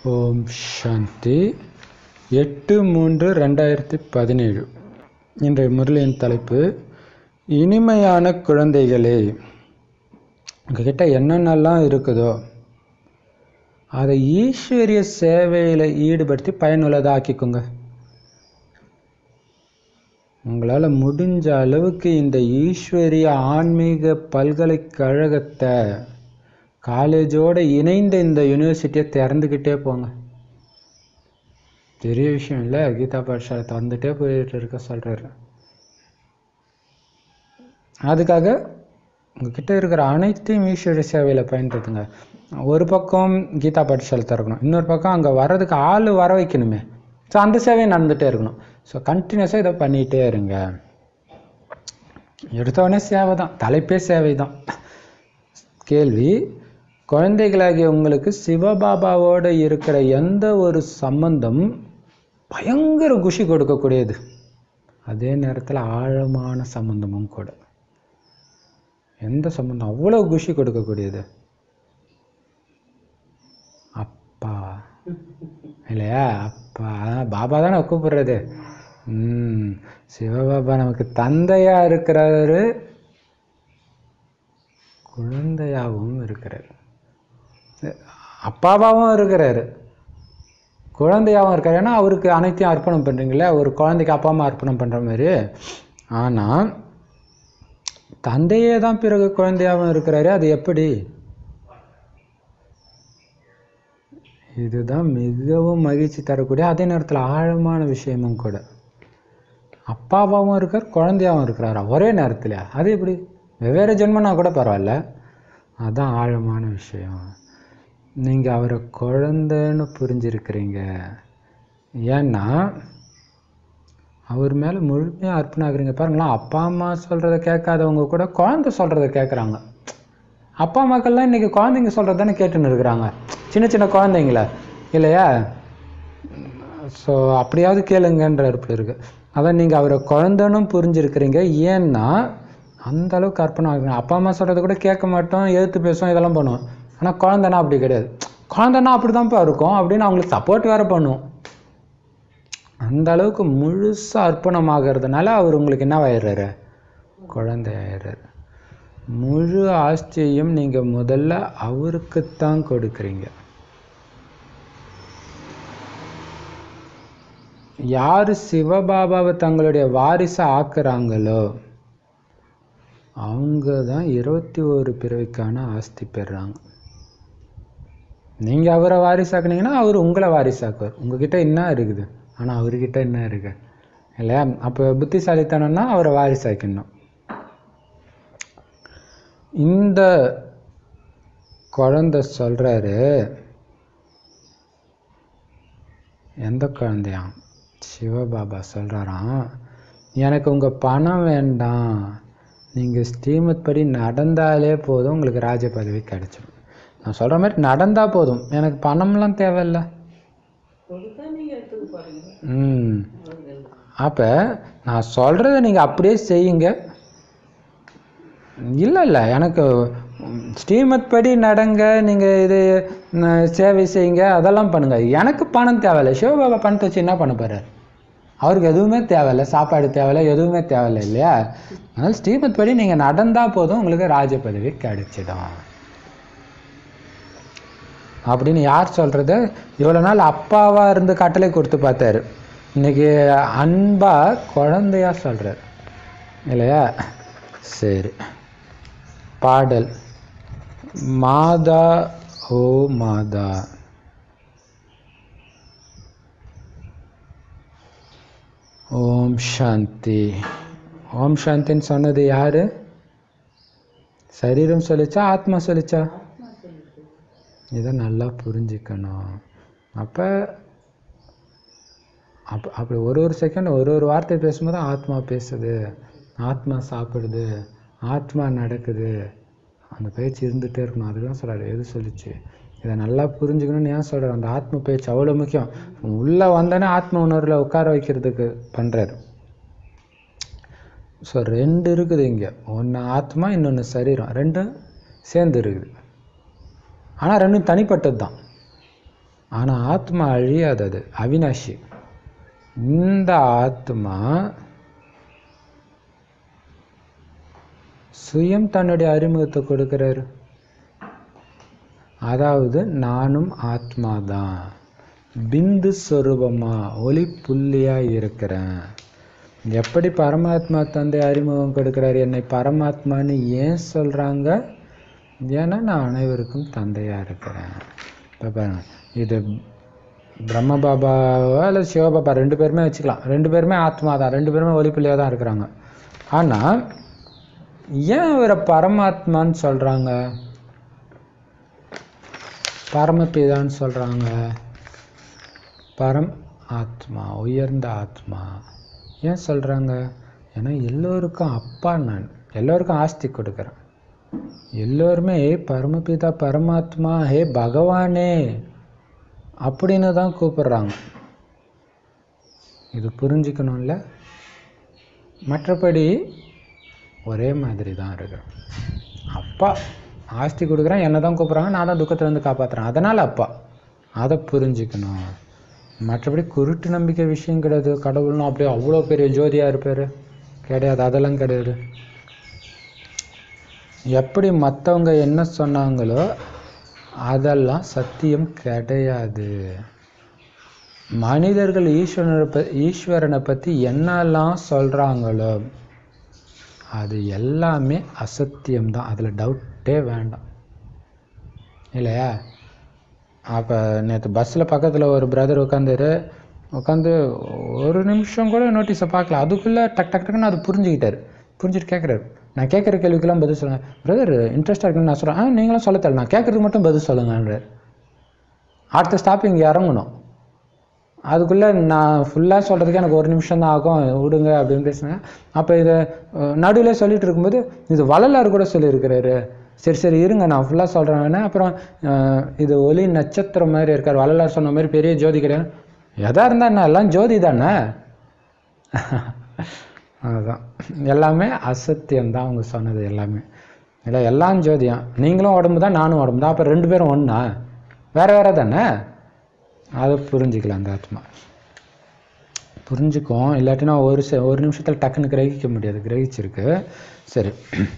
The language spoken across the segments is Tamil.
ஓம் சாந்தி எட்டு மூன்று ரெண்டாயிரத்தி பதினேழு இன்றைய முரளியின் தலைப்பு இனிமையான குழந்தைகளே உங்ககிட்ட என்னென்னலாம் இருக்குதோ அதை ஈஸ்வரிய சேவையில் ஈடுபடுத்தி பயனுள்ளதாக ஆக்கிக்கோங்க உங்களால் முடிஞ்ச அளவுக்கு இந்த ஈஸ்வரிய ஆன்மீக பல்கலைக்கழகத்தை காலேஜோடு இணைந்த இந்த யூனிவர்சிட்டியை திறந்துக்கிட்டே போங்க பெரிய விஷயம் இல்லை கீதா பாடசாலை திறந்துட்டே போயிட்டு இருக்க சொல்கிறாரு அதுக்காக உங்ககிட்ட இருக்கிற அனைத்தையும் ஈஸ்வரிய சேவையில் பயன்படுத்துங்க ஒரு பக்கம் கீதா பாடசாலை திறக்கணும் இன்னொரு பக்கம் அங்கே வர்றதுக்கு ஆள் வர வைக்கணுமே ஸோ அந்த சேவை நடந்துகிட்டே இருக்கணும் ஸோ கண்டினியூஸாக இதை பண்ணிகிட்டே இருங்க எடுத்தவொடனே சேவை தான் தலைப்பே சேவை தான் கேள்வி குழந்தைகளாகிய உங்களுக்கு சிவபாபாவோடு இருக்கிற எந்த ஒரு சம்பந்தம் பயங்கர குஷி கொடுக்கக்கூடியது அதே நேரத்தில் ஆழமான சம்பந்தமும் கூட எந்த சம்பந்தம் அவ்வளோ குஷி கொடுக்கக்கூடியது அப்பா இல்லையா அப்பா அதான் பாபா தானே கூப்பிடுறது ம் சிவபாபா நமக்கு தந்தையா இருக்கிறாரு குழந்தையாகவும் இருக்கிறார் அப்பாவாகவும் இருக்கிறாரு குழந்தையாகவும் இருக்காரு ஏன்னா அவருக்கு அனைத்தையும் அர்ப்பணம் பண்ணுறீங்களே ஒரு குழந்தைக்கு அப்பா அம்மா அர்ப்பணம் பண்ணுற மாதிரி ஆனால் தந்தையே தான் பிறகு குழந்தையாகவும் இருக்கிறாரு அது எப்படி இதுதான் மிகவும் மகிழ்ச்சி தரக்கூடிய அதே நேரத்தில் ஆழமான விஷயமும் கூட அப்பாவாகவும் இருக்கார் குழந்தையாகவும் இருக்கிறாரா ஒரே நேரத்தில் அது எப்படி வெவ்வேறு ஜென்மனா கூட பரவாயில்ல அதுதான் ஆழமான விஷயம் நீங்கள் அவரை குழந்தைன்னு புரிஞ்சிருக்கிறீங்க ஏன்னா அவர் மேலே முழுமையாக அர்ப்பணம் ஆகுறீங்க பாருங்களேன் அப்பா அம்மா சொல்கிறத கேட்காதவங்க கூட குழந்தை சொல்கிறத கேட்குறாங்க அப்பா அம்மாக்கள்லாம் இன்றைக்கி குழந்தைங்க சொல்கிறது தானே கேட்டுன்னு இருக்கிறாங்க சின்ன சின்ன குழந்தைங்கள இல்லையா ஸோ அப்படியாவது கேளுங்கன்ற இருப்பில் இருக்குது அதான் நீங்கள் அவரை குழந்தைன்னு புரிஞ்சிருக்கிறீங்க ஏன்னா அந்த அளவுக்கு அர்ப்பணம் ஆகுங்க அப்பா அம்மா சொல்கிறத கூட கேட்க மாட்டோம் எழுத்து பேசுவோம் இதெல்லாம் பண்ணுவோம் ஆனால் குழந்தைனா அப்படி கிடையாது குழந்தைனா அப்படி தான்ப்பா இருக்கும் அப்படின்னு அவங்களுக்கு சப்போர்ட் வேறு பண்ணுவோம் அந்த அளவுக்கு முழுசாக அர்ப்பணமாகிறதுனால அவர் உங்களுக்கு என்ன ஆயிடுறாரு குழந்தை ஆயிடுறாரு முழு ஆஸ்தியையும் நீங்கள் முதல்ல அவருக்குத்தான் கொடுக்குறீங்க யார் சிவபாபாவை தங்களுடைய வாரிசை ஆக்குறாங்களோ அவங்க தான் இருபத்தி ஒரு பிறவிக்கான ஆஸ்தி பெறுறாங்க நீங்கள் அவரை வாரிசாக்குனீங்கன்னா அவர் உங்களை வாரிசாக்குவார் உங்ககிட்ட என்ன இருக்குது ஆனால் அவர்கிட்ட என்ன இருக்கு இல்லையா அப்போ புத்திசாலித்தனம்னா அவரை வாரிசாக்கணும் இந்த குழந்தை சொல்கிறாரு எந்த குழந்தையாம் சிவபாபா சொல்கிறாராம் எனக்கு உங்கள் பணம் வேண்டாம் நீங்கள் ஸ்ரீமத் படி நடந்தாலே போதும் உங்களுக்கு ராஜ பதவி கிடைச்சிடும் நான் சொல்கிற மாதிரி நடந்தால் போதும் எனக்கு பணம்லாம் தேவையில்லை ம் அப்போ நான் சொல்கிறத நீங்கள் அப்படியே செய்யுங்க இல்லை இல்லை எனக்கு ஸ்ரீமத் படி நடங்க நீங்கள் இது சேவை செய்யுங்க அதெல்லாம் பண்ணுங்கள் எனக்கு பணம் தேவையில்லை சிவபாபா பணத்தை வச்சு என்ன பண்ண போகிறார் அவருக்கு எதுவுமே தேவையில்லை சாப்பாடு தேவையில்லை எதுவுமே தேவையில்லை இல்லையா அதனால் ஸ்ரீமத் படி நீங்கள் நடந்தால் போதும் உங்களுக்கு ராஜ பதவி கிடைச்சிடும் அப்படின்னு யார் சொல்கிறது இவ்வளோ நாள் அப்பாவாக இருந்து கட்டளை கொடுத்து பார்த்தாரு இன்னைக்கு அன்பாக குழந்தையா சொல்கிறார் இல்லையா சரி பாடல் மாதா ஓ மாதா ஓம் சாந்தி ஓம் சாந்தின்னு சொன்னது யாரு சரீரம் சொல்லிச்சா ஆத்மா சொல்லிச்சா இதை நல்லா புரிஞ்சுக்கணும் அப்போ அப்போ அப்படி ஒரு ஒரு செகண்ட் ஒரு ஒரு வார்த்தை பேசும்போது ஆத்மா பேசுது ஆத்மா சாப்பிடுது ஆத்மா நடக்குது அந்த பேச்சு இருந்துகிட்டே இருக்கணும் அதுதான் சொல்கிறாரு எது சொல்லிச்சு இதை நல்லா புரிஞ்சுக்கணும்னு ஏன் சொல்கிறார் அந்த ஆத்ம பேச்சு அவ்வளோ முக்கியம் உள்ளே வந்தோடனே ஆத்ம உணர்வில் உட்கார வைக்கிறதுக்கு பண்ணுறாரு ஸோ ரெண்டு இருக்குது இங்கே ஒன்று ஆத்மா இன்னொன்று சரீரம் ரெண்டும் சேர்ந்து இருக்குது ஆனால் ரெண்டும் தனிப்பட்டது தான் ஆனால் ஆத்மா அழியாதது அவினாஷி இந்த ஆத்மா சுயம் தன்னுடைய அறிமுகத்தை கொடுக்கிறாரு அதாவது நானும் ஆத்மா தான் பிந்து சொரூபமா ஒளி புள்ளியா இருக்கிறேன் எப்படி பரமாத்மா தந்தை அறிமுகம் கொடுக்கிறார் என்னை பரமாத்மான்னு ஏன் சொல்றாங்க ஏன்னா நான் அனைவருக்கும் தந்தையா இருக்கிறேன் இப்போ பாருங்க இது பிரம்ம பாபாவா இல்லை சிவபாபா ரெண்டு பேருமே வச்சுக்கலாம் ரெண்டு பேருமே ஆத்மா தான் ரெண்டு பேருமே ஒளிப்புள்ளியாக தான் இருக்கிறாங்க ஆனால் ஏன் இவரை பரமாத்மான்னு சொல்கிறாங்க பரமபிதான்னு சொல்கிறாங்க பரம் ஆத்மா உயர்ந்த ஆத்மா ஏன் சொல்கிறாங்க ஏன்னா எல்லோருக்கும் அப்பா நான் எல்லோருக்கும் ஆஸ்தி கொடுக்குறேன் எல்லோருமே பரமபிதா பரமாத்மா ஹே பகவானே அப்படின்னு தான் கூப்பிடுறாங்க இது புரிஞ்சுக்கணும்ல மற்றபடி ஒரே மாதிரி தான் இருக்கிறோம் அப்பா ஆஸ்தி கொடுக்குறேன் என்ன தான் கூப்பிட்றாங்க நான் தான் துக்கத்துலேருந்து காப்பாற்றுறேன் அதனால் அப்பா அதை புரிஞ்சுக்கணும் மற்றபடி குருட்டு நம்பிக்கை விஷயம் கிடையாது கடவுள்னு அப்படியே அவ்வளோ பெரிய ஜோதியாக இருப்பார் கிடையாது அதெல்லாம் கிடையாது எப்படி மற்றவங்க என்ன சொன்னாங்களோ அதெல்லாம் சத்தியம் கிடையாது மனிதர்கள் ஈஸ்வரனை ப ஈஸ்வரனை பற்றி என்னெல்லாம் சொல்கிறாங்களோ அது எல்லாமே அசத்தியம்தான் அதில் டவுட்டே வேண்டாம் இல்லையா அப்போ நேற்று பஸ்ஸில் பக்கத்தில் ஒரு பிரதர் உட்காந்துரு உட்காந்து ஒரு நிமிஷம் கூட நோட்டீஸை பார்க்கல அதுக்குள்ளே டக் டக் டக்குன்னு அது புரிஞ்சுக்கிட்டாரு புரிஞ்சுட்டு கேட்குறாரு நான் கேட்குற கேள்விக்கெல்லாம் பதில் சொல்லுங்கள் பிரதர் இன்ட்ரெஸ்டாக இருக்குன்னு நான் சொல்கிறேன் ஆ நீங்களும் சொல்ல தரல நான் கேட்குறதுக்கு மட்டும் பதில் சொல்லுங்கன்றார் அடுத்த ஸ்டாப் இங்கே இறங்கணும் அதுக்குள்ளே நான் ஃபுல்லாக சொல்கிறதுக்கு எனக்கு ஒரு நிமிஷம் தான் ஆகும் விடுங்க அப்படின்னு பேசினேன் அப்போ இதை நடுவில் சொல்லிட்டு இருக்கும்போது இது வள்ளலார் கூட சொல்லியிருக்கிறாரு சரி சரி இருங்க நான் ஃபுல்லாக சொல்கிறேன் அப்புறம் அஹ், இது ஒளி நட்சத்திரம் மாதிரி இருக்கார் வள்ளலார் சொன்ன மாதிரி பெரிய ஜோதி கிடையாது எதா இருந்தால் என்ன எல்லாம் ஜோதி தானே அதுதான் எல்லாமே அசத்தியம் தான் அவங்க சொன்னது எல்லாமே இல்லை எல்லாம் ஜோதியம் நீங்களும் உடம்பு தான் நானும் உடம்பு தான் அப்போ ரெண்டு பேரும் ஒன்றா வேற வேற தானே அதை புரிஞ்சுக்கலாம் அந்த ஆத்மா புரிஞ்சுக்கும் இல்லாட்டினா ஒரு செ ஒரு நிமிஷத்தில் டக்குன்னு கிரகிக்க முடியாது கிரகிச்சிருக்கு சரி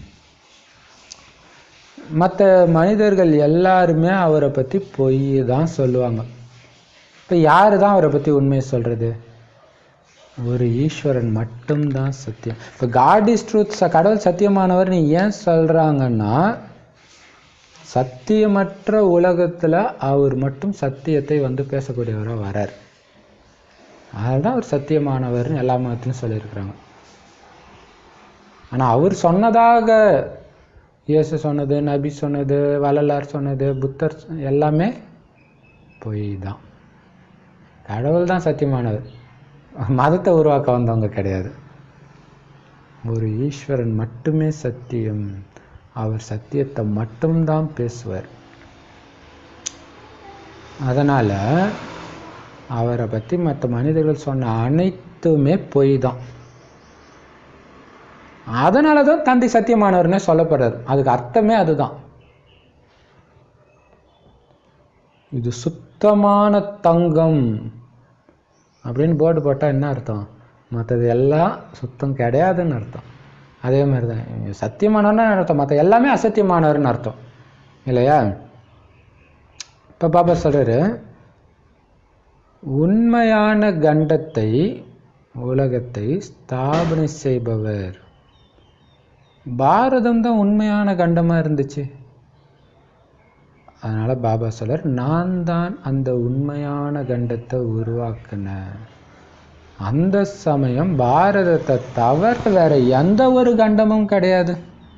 மற்ற மனிதர்கள் எல்லாருமே அவரை பற்றி பொய் தான் சொல்லுவாங்க இப்போ யார் தான் அவரை பற்றி உண்மையை சொல்கிறது ஒரு ஈஸ்வரன் மட்டும்தான் சத்தியம் இப்போ காட் இஸ் ட்ரூத் கடவுள் சத்தியமானவர் நீ ஏன் சொல்கிறாங்கன்னா சத்தியமற்ற உலகத்தில் அவர் மட்டும் சத்தியத்தை வந்து பேசக்கூடியவராக வரார் அதுதான் அவர் சத்தியமானவர்னு எல்லா மதத்திலும் சொல்லியிருக்கிறாங்க ஆனால் அவர் சொன்னதாக இயேசு சொன்னது நபி சொன்னது வள்ளலார் சொன்னது புத்தர் சொ- எல்லாமே பொய் தான் கடவுள் தான் சத்தியமானவர் மதத்தை உருவாக்க வந்தவங்க கிடையாது ஒரு ஈஸ்வரன் மட்டுமே சத்தியம் அவர் சத்தியத்தை மட்டும்தான் பேசுவார் அதனால அவரை பற்றி மற்ற மனிதர்கள் சொன்ன அனைத்துமே பொய் தான் அதனால தான் தந்தை சத்தியமானவர்னே சொல்லப்படுறாரு அதுக்கு அர்த்தமே அதுதான் இது சுத்தமான தங்கம் அப்படின்னு போர்டு போட்டால் என்ன அர்த்தம் மற்றது எல்லாம் சுத்தம் கிடையாதுன்னு அர்த்தம் அதே மாதிரி தான் இங்க சத்தியமானவர்னு அர்த்தம் மற்ற எல்லாமே அசத்தியமானவர்னு அர்த்தம் இல்லையா இப்போ பாபா சொல்றாரு உண்மையான கண்டத்தை உலகத்தை ஸ்தாபனை செய்பவர் பாரதம் தான் உண்மையான கண்டமாக இருந்துச்சு அதனால பாபா சொல்றார் நான் தான் அந்த உண்மையான கண்டத்தை உருவாக்கினேன் அந்த சமயம் பாரதத்தை தவிர வேற எந்த ஒரு கண்டமும் கிடையாது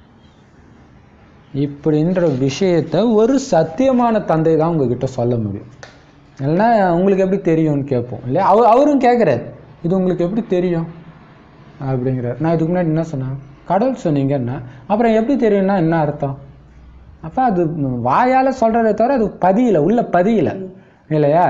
இப்படின்ற விஷயத்தை ஒரு சத்தியமான தந்தை தான் உங்ககிட்ட சொல்ல முடியும் இல்லைன்னா உங்களுக்கு எப்படி தெரியும்னு கேட்போம் இல்லையா அவர் அவரும் கேட்குறாரு இது உங்களுக்கு எப்படி தெரியும் அப்படிங்கிறார் நான் இதுக்கு முன்னாடி என்ன சொன்னேன் கடவுள் சொன்னீங்கன்னா அப்புறம் எப்படி தெரியும்னா என்ன அர்த்தம் அப்போ அது வாயால் சொல்கிறத தவிர அது பதியல உள்ள பதியல இல்லையா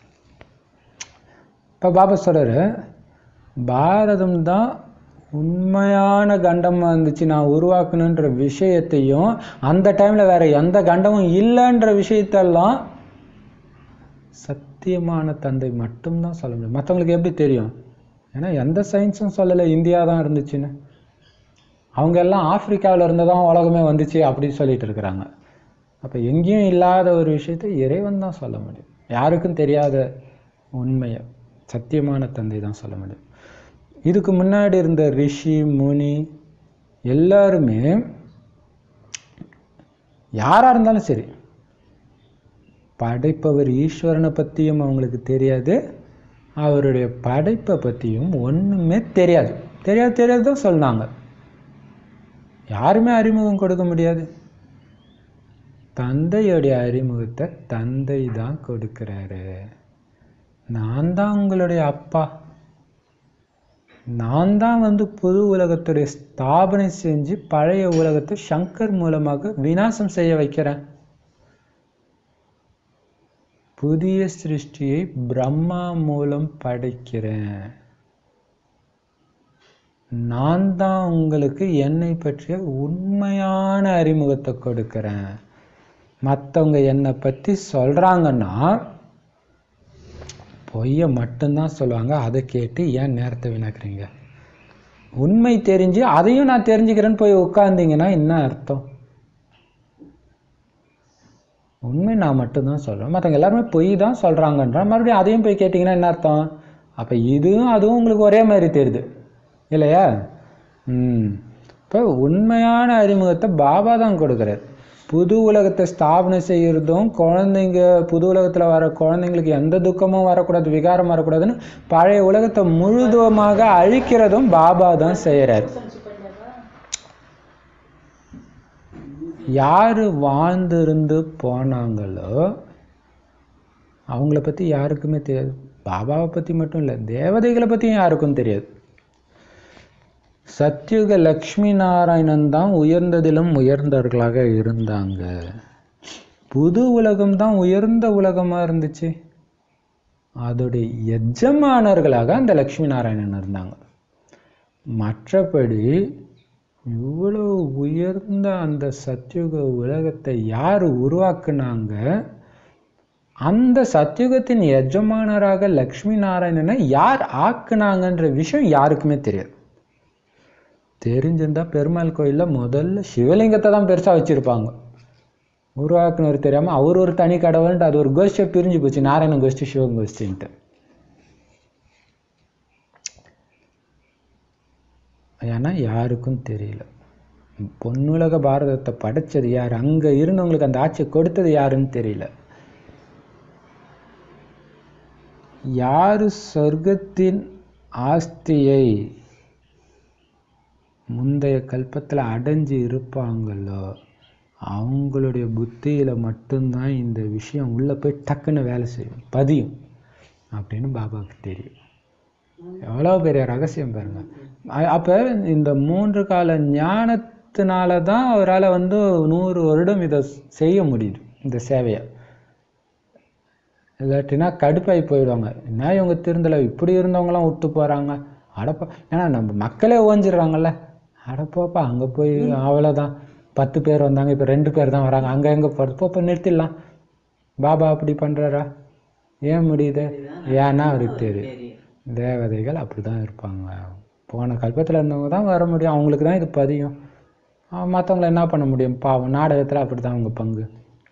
இப்போ பாபா சொல்றாரு பாரதம் தான் உண்மையான கண்டமாக இருந்துச்சு நான் உருவாக்கணுன்ற விஷயத்தையும் அந்த டைமில் வேற எந்த கண்டமும் இல்லைன்ற விஷயத்தெல்லாம் சத்தியமான தந்தை மட்டும்தான் சொல்ல முடியும் மற்றவங்களுக்கு எப்படி தெரியும் ஏன்னா எந்த சயின்ஸும் சொல்லலை இந்தியா தான் இருந்துச்சுன்னு அவங்க எல்லாம் ஆப்பிரிக்காவில் இருந்து தான் உலகமே வந்துச்சு அப்படின்னு சொல்லிட்டு இருக்கிறாங்க அப்போ எங்கேயும் இல்லாத ஒரு விஷயத்தை இறைவன் தான் சொல்ல முடியும் யாருக்கும் தெரியாத உண்மையை சத்தியமான தந்தை தான் சொல்ல முடியும் இதுக்கு முன்னாடி இருந்த ரிஷி முனி எல்லாருமே யாராக இருந்தாலும் சரி படைப்பவர் ஈஸ்வரனை பற்றியும் அவங்களுக்கு தெரியாது அவருடைய படைப்பை பற்றியும் ஒன்றுமே தெரியாது தெரியாது தெரியாது தான் சொன்னாங்க யாருமே அறிமுகம் கொடுக்க முடியாது தந்தையுடைய அறிமுகத்தை தந்தை தான் கொடுக்கிறாரு நான் தான் உங்களுடைய அப்பா நான் தான் வந்து புது உலகத்துடைய ஸ்தாபனை செஞ்சு பழைய உலகத்தை சங்கர் மூலமாக விநாசம் செய்ய வைக்கிறேன் புதிய சிருஷ்டியை பிரம்மா மூலம் படைக்கிறேன் நான் தான் உங்களுக்கு என்னை பற்றிய உண்மையான அறிமுகத்தை கொடுக்கிறேன் மற்றவங்க என்னை பற்றி சொல்கிறாங்கன்னா பொய்யை மட்டும்தான் சொல்லுவாங்க அதை கேட்டு ஏன் நேரத்தை வீணாக்குறீங்க உண்மை தெரிஞ்சு அதையும் நான் தெரிஞ்சுக்கிறேன்னு போய் உட்கார்ந்தீங்கன்னா என்ன அர்த்தம் உண்மை நான் மட்டும்தான் சொல்கிறேன் மற்றவங்க எல்லாருமே பொய் தான் சொல்கிறாங்கன்ற மறுபடியும் அதையும் போய் கேட்டிங்கன்னா என்ன அர்த்தம் அப்போ இதுவும் அதுவும் உங்களுக்கு ஒரே மாதிரி தெரியுது இல்லையா ம் இப்போ உண்மையான அறிமுகத்தை பாபா தான் கொடுக்குறாரு புது உலகத்தை ஸ்தாபனை செய்கிறதும் குழந்தைங்க புது உலகத்தில் வர குழந்தைங்களுக்கு எந்த துக்கமும் வரக்கூடாது விகாரம் வரக்கூடாதுன்னு பழைய உலகத்தை முழுதுமாக அழிக்கிறதும் பாபா தான் செய்கிறார் யார் வாழ்ந்திருந்து போனாங்களோ அவங்கள பற்றி யாருக்குமே தெரியாது பாபாவை பற்றி மட்டும் இல்லை தேவதைகளை பற்றியும் யாருக்கும் தெரியாது சத்யுக லக்ஷ்மி நாராயணன் தான் உயர்ந்ததிலும் உயர்ந்தவர்களாக இருந்தாங்க புது உலகம் தான் உயர்ந்த உலகமாக இருந்துச்சு அதோடைய எஜமானர்களாக அந்த லக்ஷ்மி நாராயணன் இருந்தாங்க மற்றபடி இவ்வளோ உயர்ந்த அந்த சத்யுக உலகத்தை யார் உருவாக்குனாங்க அந்த சத்யுகத்தின் எஜமானராக லக்ஷ்மி நாராயணனை யார் ஆக்குனாங்கன்ற விஷயம் யாருக்குமே தெரியாது தெரிஞ்சிருந்தா பெருமாள் கோயிலில் முதல்ல சிவலிங்கத்தை தான் பெருசாக வச்சுருப்பாங்க உருவாக்குனவர் தெரியாமல் அவர் ஒரு தனி கடவுள்ன்ட்டு அது ஒரு கோஷ்டியை பிரிஞ்சு போச்சு நாராயண கோஷ்டி சிவன் கோஷ்டின்ட்டு ஏன்னா யாருக்கும் தெரியல பொன்னுலக பாரதத்தை படைச்சது யார் அங்கே இருந்தவங்களுக்கு அந்த ஆட்சியை கொடுத்தது யாருன்னு தெரியல யாரு சொர்க்கத்தின் ஆஸ்தியை முந்தைய கல்பத்தில் அடைஞ்சு இருப்பாங்களோ அவங்களுடைய புத்தியில் மட்டும்தான் இந்த விஷயம் உள்ளே போய் டக்குன்னு வேலை செய்யும் பதியும் அப்படின்னு பாபாவுக்கு தெரியும் எவ்வளோ பெரிய ரகசியம் பாருங்க அ- அப்ப இந்த மூன்று கால ஞானத்தினால தான் அவரால் வந்து நூறு வருடம் இதை செய்ய முடியுது இந்த சேவையை இல்லாட்டினா கடுப்பாகி போயிடுவாங்க என்ன இவங்க திருந்தலை இப்படி இருந்தவங்களாம் விட்டு போகிறாங்க அடப்பா ஏன்னா நம்ம மக்களே ஓஞ்சிடுறாங்கல்ல அடப்பாப்பா அங்கே போய் அவ்வளோதான் பத்து பேர் வந்தாங்க இப்போ ரெண்டு பேர் தான் வராங்க அங்கே எங்கே போகிறது போப்போ நிறுத்திடலாம் பாபா அப்படி பண்ணுறாரா ஏன் முடியுது ஏன்னா அவருக்கு தெரியும் தேவதைகள் அப்படி தான் இருப்பாங்க போன கல்பத்தில் இருந்தவங்க தான் வர முடியும் அவங்களுக்கு தான் இது பதியும் மற்றவங்கள என்ன பண்ண முடியும் பாவம் நாடகத்தில் அப்படி தான் அவங்க பங்கு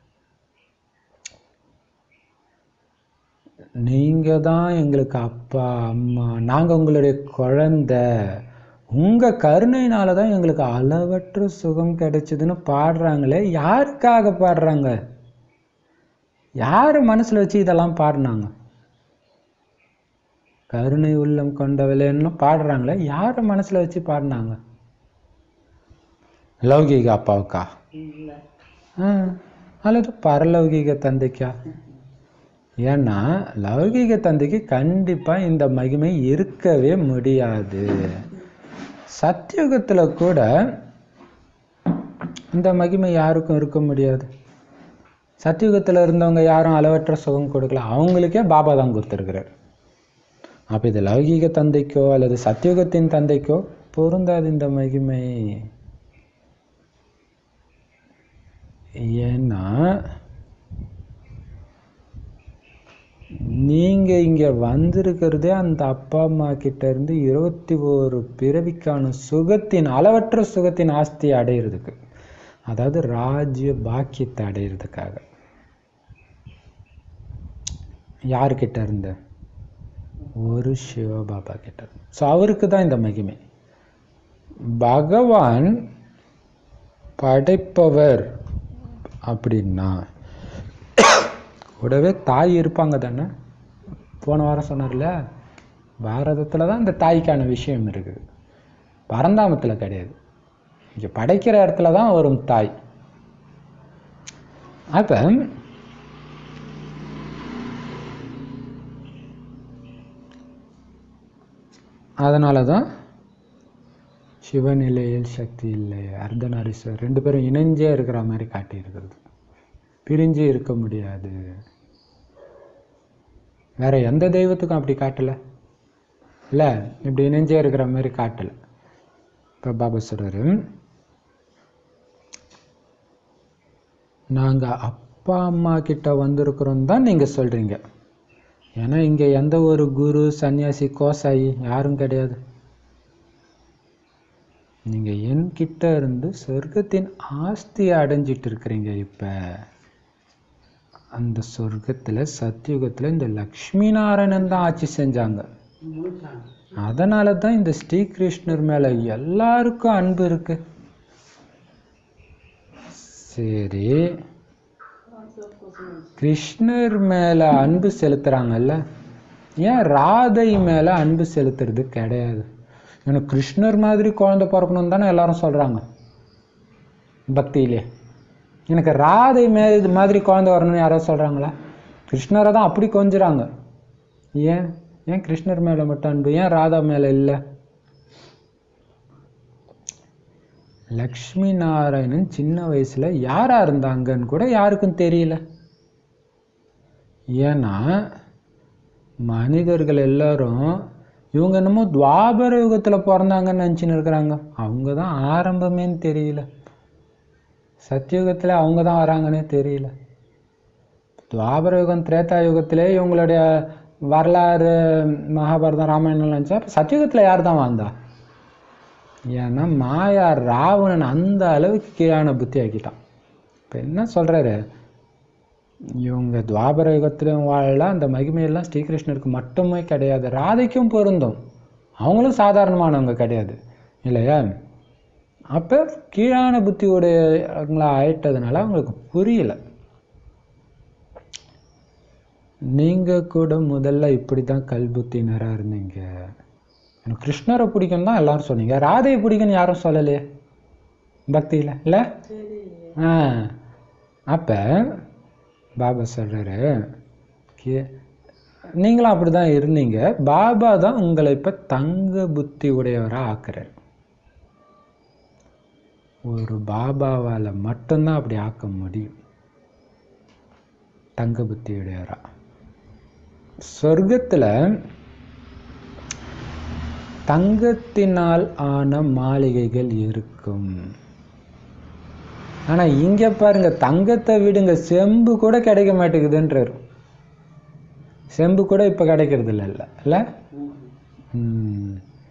நீங்கள் தான் எங்களுக்கு அப்பா அம்மா நாங்கள் உங்களுடைய குழந்தை உங்கள் கருணையினால தான் எங்களுக்கு அளவற்ற சுகம் கிடைச்சதுன்னு பாடுறாங்களே யாருக்காக பாடுறாங்க யார் மனசில் வச்சு இதெல்லாம் பாடினாங்க கருணை உள்ளம் கொண்டவளேன்னு பாடுறாங்களே யார் மனசில் வச்சு பாடினாங்க லௌகிக அப்பாவுக்கா ஆ அல்லது பரலௌகிக தந்தைக்கா ஏன்னா லௌகிக தந்தைக்கு கண்டிப்பாக இந்த மகிமை இருக்கவே முடியாது சத்தியுகத்தில் கூட இந்த மகிமை யாருக்கும் இருக்க முடியாது சத்தியுகத்தில் இருந்தவங்க யாரும் அளவற்ற சுகம் கொடுக்கல அவங்களுக்கே பாபா தான் கொடுத்துருக்கிறார் அப்போ இது லௌகீக தந்தைக்கோ அல்லது சத்தியுகத்தின் தந்தைக்கோ பொருந்தாது இந்த மகிமை ஏன்னா நீங்க இங்க வந்திருக்கிறதே அந்த அப்பா அம்மா கிட்ட இருந்து இருபத்தி ஒரு பிறவிக்கான சுகத்தின் அளவற்ற சுகத்தின் ஆஸ்தியை அடையிறதுக்கு அதாவது ராஜ்ய பாக்கியத்தை அடையிறதுக்காக யாருக்கிட்ட இருந்து ஒரு சிவபாபா கிட்ட ஸோ அவருக்கு தான் இந்த மகிமை பகவான் படைப்பவர் அப்படின்னா கூடவே தாய் இருப்பாங்க தானே போன வாரம் சொன்னார்ல பாரதத்தில் தான் இந்த தாய்க்கான விஷயம் இருக்குது பரந்தாமத்தில் கிடையாது இங்கே படைக்கிற இடத்துல தான் வரும் தாய் அப்போ அதனால தான் சிவநிலையில் சக்தி இல்லை அர்த்தநாரீஸ்வர் ரெண்டு பேரும் இணைஞ்சே இருக்கிற மாதிரி காட்டியிருக்கிறது பிரிஞ்சு இருக்க முடியாது வேற எந்த தெய்வத்துக்கும் அப்படி காட்டல இல்ல இப்படி இணைஞ்சே இருக்கிற மாதிரி காட்டல இப்போ பாபா சொல்றாரு நாங்க அப்பா அம்மா கிட்ட வந்திருக்கிறோம் தான் நீங்க சொல்றீங்க ஏன்னா இங்க எந்த ஒரு குரு சன்னியாசி கோசாயி யாரும் கிடையாது நீங்க என்கிட்ட இருந்து சொர்க்கத்தின் ஆஸ்தியை அடைஞ்சிட்டு இருக்கிறீங்க இப்ப அந்த சொர்க்கத்துல சத்தியுகத்துல இந்த லக்ஷ்மி நாராயணன் தான் ஆட்சி செஞ்சாங்க அதனால தான் இந்த ஸ்ரீகிருஷ்ணர் மேல எல்லாருக்கும் அன்பு இருக்கு சரி கிருஷ்ணர் மேல அன்பு செலுத்துறாங்கல்ல ஏன் ராதை மேல அன்பு செலுத்துறது கிடையாது எனக்கு கிருஷ்ணர் மாதிரி குழந்தை பிறக்கணும்னு தானே எல்லாரும் சொல்றாங்க பக்தியிலே எனக்கு ராதை மே இது மாதிரி குழந்தை வரணும்னு யாரோ சொல்றாங்களா கிருஷ்ணரை தான் அப்படி கொஞ்சுறாங்க ஏன் ஏன் கிருஷ்ணர் மேல மட்டும் அன்பு ஏன் ராதா மேல இல்லை லக்ஷ்மி நாராயணன் சின்ன வயசுல யாரா இருந்தாங்கன்னு கூட யாருக்கும் தெரியல ஏன்னா மனிதர்கள் எல்லாரும் இவங்க என்னமோ துவாபர யுகத்துல பிறந்தாங்கன்னு நினச்சின்னு இருக்கிறாங்க அவங்க தான் ஆரம்பமேன்னு தெரியல சத்தியுகத்துல அவங்க தான் வராங்கன்னே தெரியல துவாபர யுகம் திரேதா யுகத்திலே இவங்களுடைய வரலாறு மகாபாரதம் ராமாயணம் நினச்சா சத்தியுகத்துல யார் தான் வாழ்ந்தா ஏன்னா மாயா ராவணன் அந்த அளவுக்கு கீழான புத்தி ஆக்கிட்டான் இப்போ என்ன சொல்றாரு இவங்க துவாபர யுகத்திலும் வாழலாம் அந்த மகிமையெல்லாம் ஸ்ரீகிருஷ்ணருக்கு மட்டுமே கிடையாது ராதைக்கும் பொருந்தும் அவங்களும் சாதாரணமானவங்க கிடையாது இல்லையா அப்போ கீழான புத்தி உடையவங்களா ஆயிட்டதுனால அவங்களுக்கு புரியல நீங்க கூட முதல்ல இப்படி தான் கல்புத்தினரா இருந்தீங்க எனக்கு கிருஷ்ணரை பிடிக்கும் தான் எல்லாரும் சொன்னீங்க ராதையை பிடிக்கும்னு யாரும் சொல்லலையே பக்தியில் இல்லை ஆ அப்போ பாபா சொல்றாரு கே நீங்களும் அப்படி தான் இருந்தீங்க பாபா தான் உங்களை இப்போ தங்க புத்தி உடையவராக ஆக்குறாரு ஒரு பாபாவால் மட்டும்தான் அப்படி ஆக்க முடியும் தங்க புத்தி உடையவரா சொர்க்கத்தில் தங்கத்தினால் ஆன மாளிகைகள் இருக்கும் ஆனா இங்க பாருங்க தங்கத்தை விடுங்க செம்பு கூட கிடைக்க மாட்டேங்குதுன்றாரு செம்பு கூட இப்ப கிடைக்கிறது இல்ல இல்ல இல்ல ம்.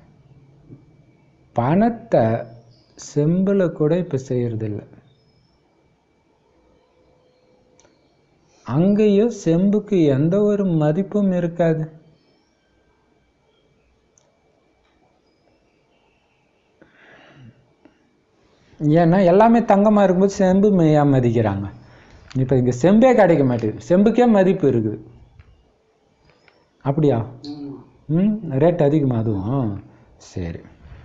பணத்தை செம்புல கூட இப்ப செய்யறது இல்ல அங்கேயும் செம்புக்கு எந்த ஒரு மதிப்பும் இருக்காது ஏன்னா எல்லாமே தங்கமா இருக்கும்போது செம்பு மெய்யா மதிக்கிறாங்க இப்போ இங்க செம்பே கிடைக்க மாட்டேங்குது செம்புக்கே மதிப்பு இருக்குது அப்படியா ம் ரேட் அதிகமா அதுவும் சரி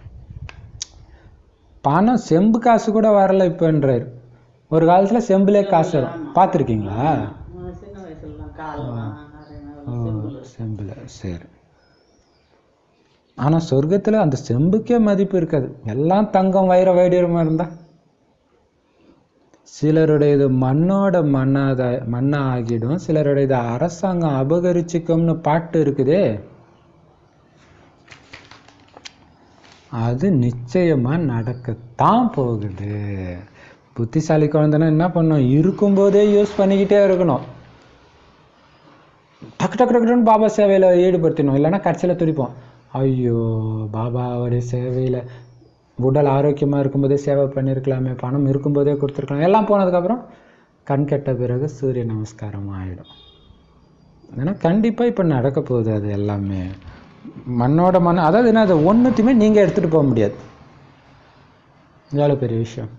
பணம் செம்பு காசு கூட வரல இப்போன்றாரு ஒரு காலத்துல செம்புலே காசு வரும் பார்த்துருக்கீங்களா சின்ன வயசுல காலெல்லாம் நிறைய ஓ செம்புல. செம்புல சரி ஆனா சொர்க்கத்துல அந்த செம்புக்கே மதிப்பு இருக்காது எல்லாம் தங்கம் வைர வைடூரியமா இருந்தா சிலருடையது மண்ணோட மண்ணாத மண்ணா ஆகிடும் சிலருடையது அரசாங்கம் அபகரிச்சுக்கும்னு பாட்டு இருக்குதே அது நிச்சயமா நடக்கத்தான் போகுது புத்திசாலி குழந்தைன்னா என்ன பண்ணும் இருக்கும்போதே யூஸ் பண்ணிக்கிட்டே இருக்கணும் டக்கு டக்கு டக்குன்னு பாபா சேவையில் ஈடுபடுத்தணும் இல்லைன்னா கடைசியில் துடிப்போம் ஐயோ பாபாவுடைய சேவையில் உடல் ஆரோக்கியமாக இருக்கும்போதே சேவை பண்ணியிருக்கலாமே பணம் இருக்கும்போதே கொடுத்துருக்கலாம் எல்லாம் போனதுக்கப்புறம் கண் கெட்ட பிறகு சூரிய நமஸ்காரம் ஆகிடும் ஏன்னா கண்டிப்பாக இப்போ நடக்க போகுது அது எல்லாமே மண்ணோட மண் அதாவது என்ன அது ஒன்றுத்தையுமே நீங்கள் எடுத்துகிட்டு போக முடியாது எவ்வளோ பெரிய விஷயம்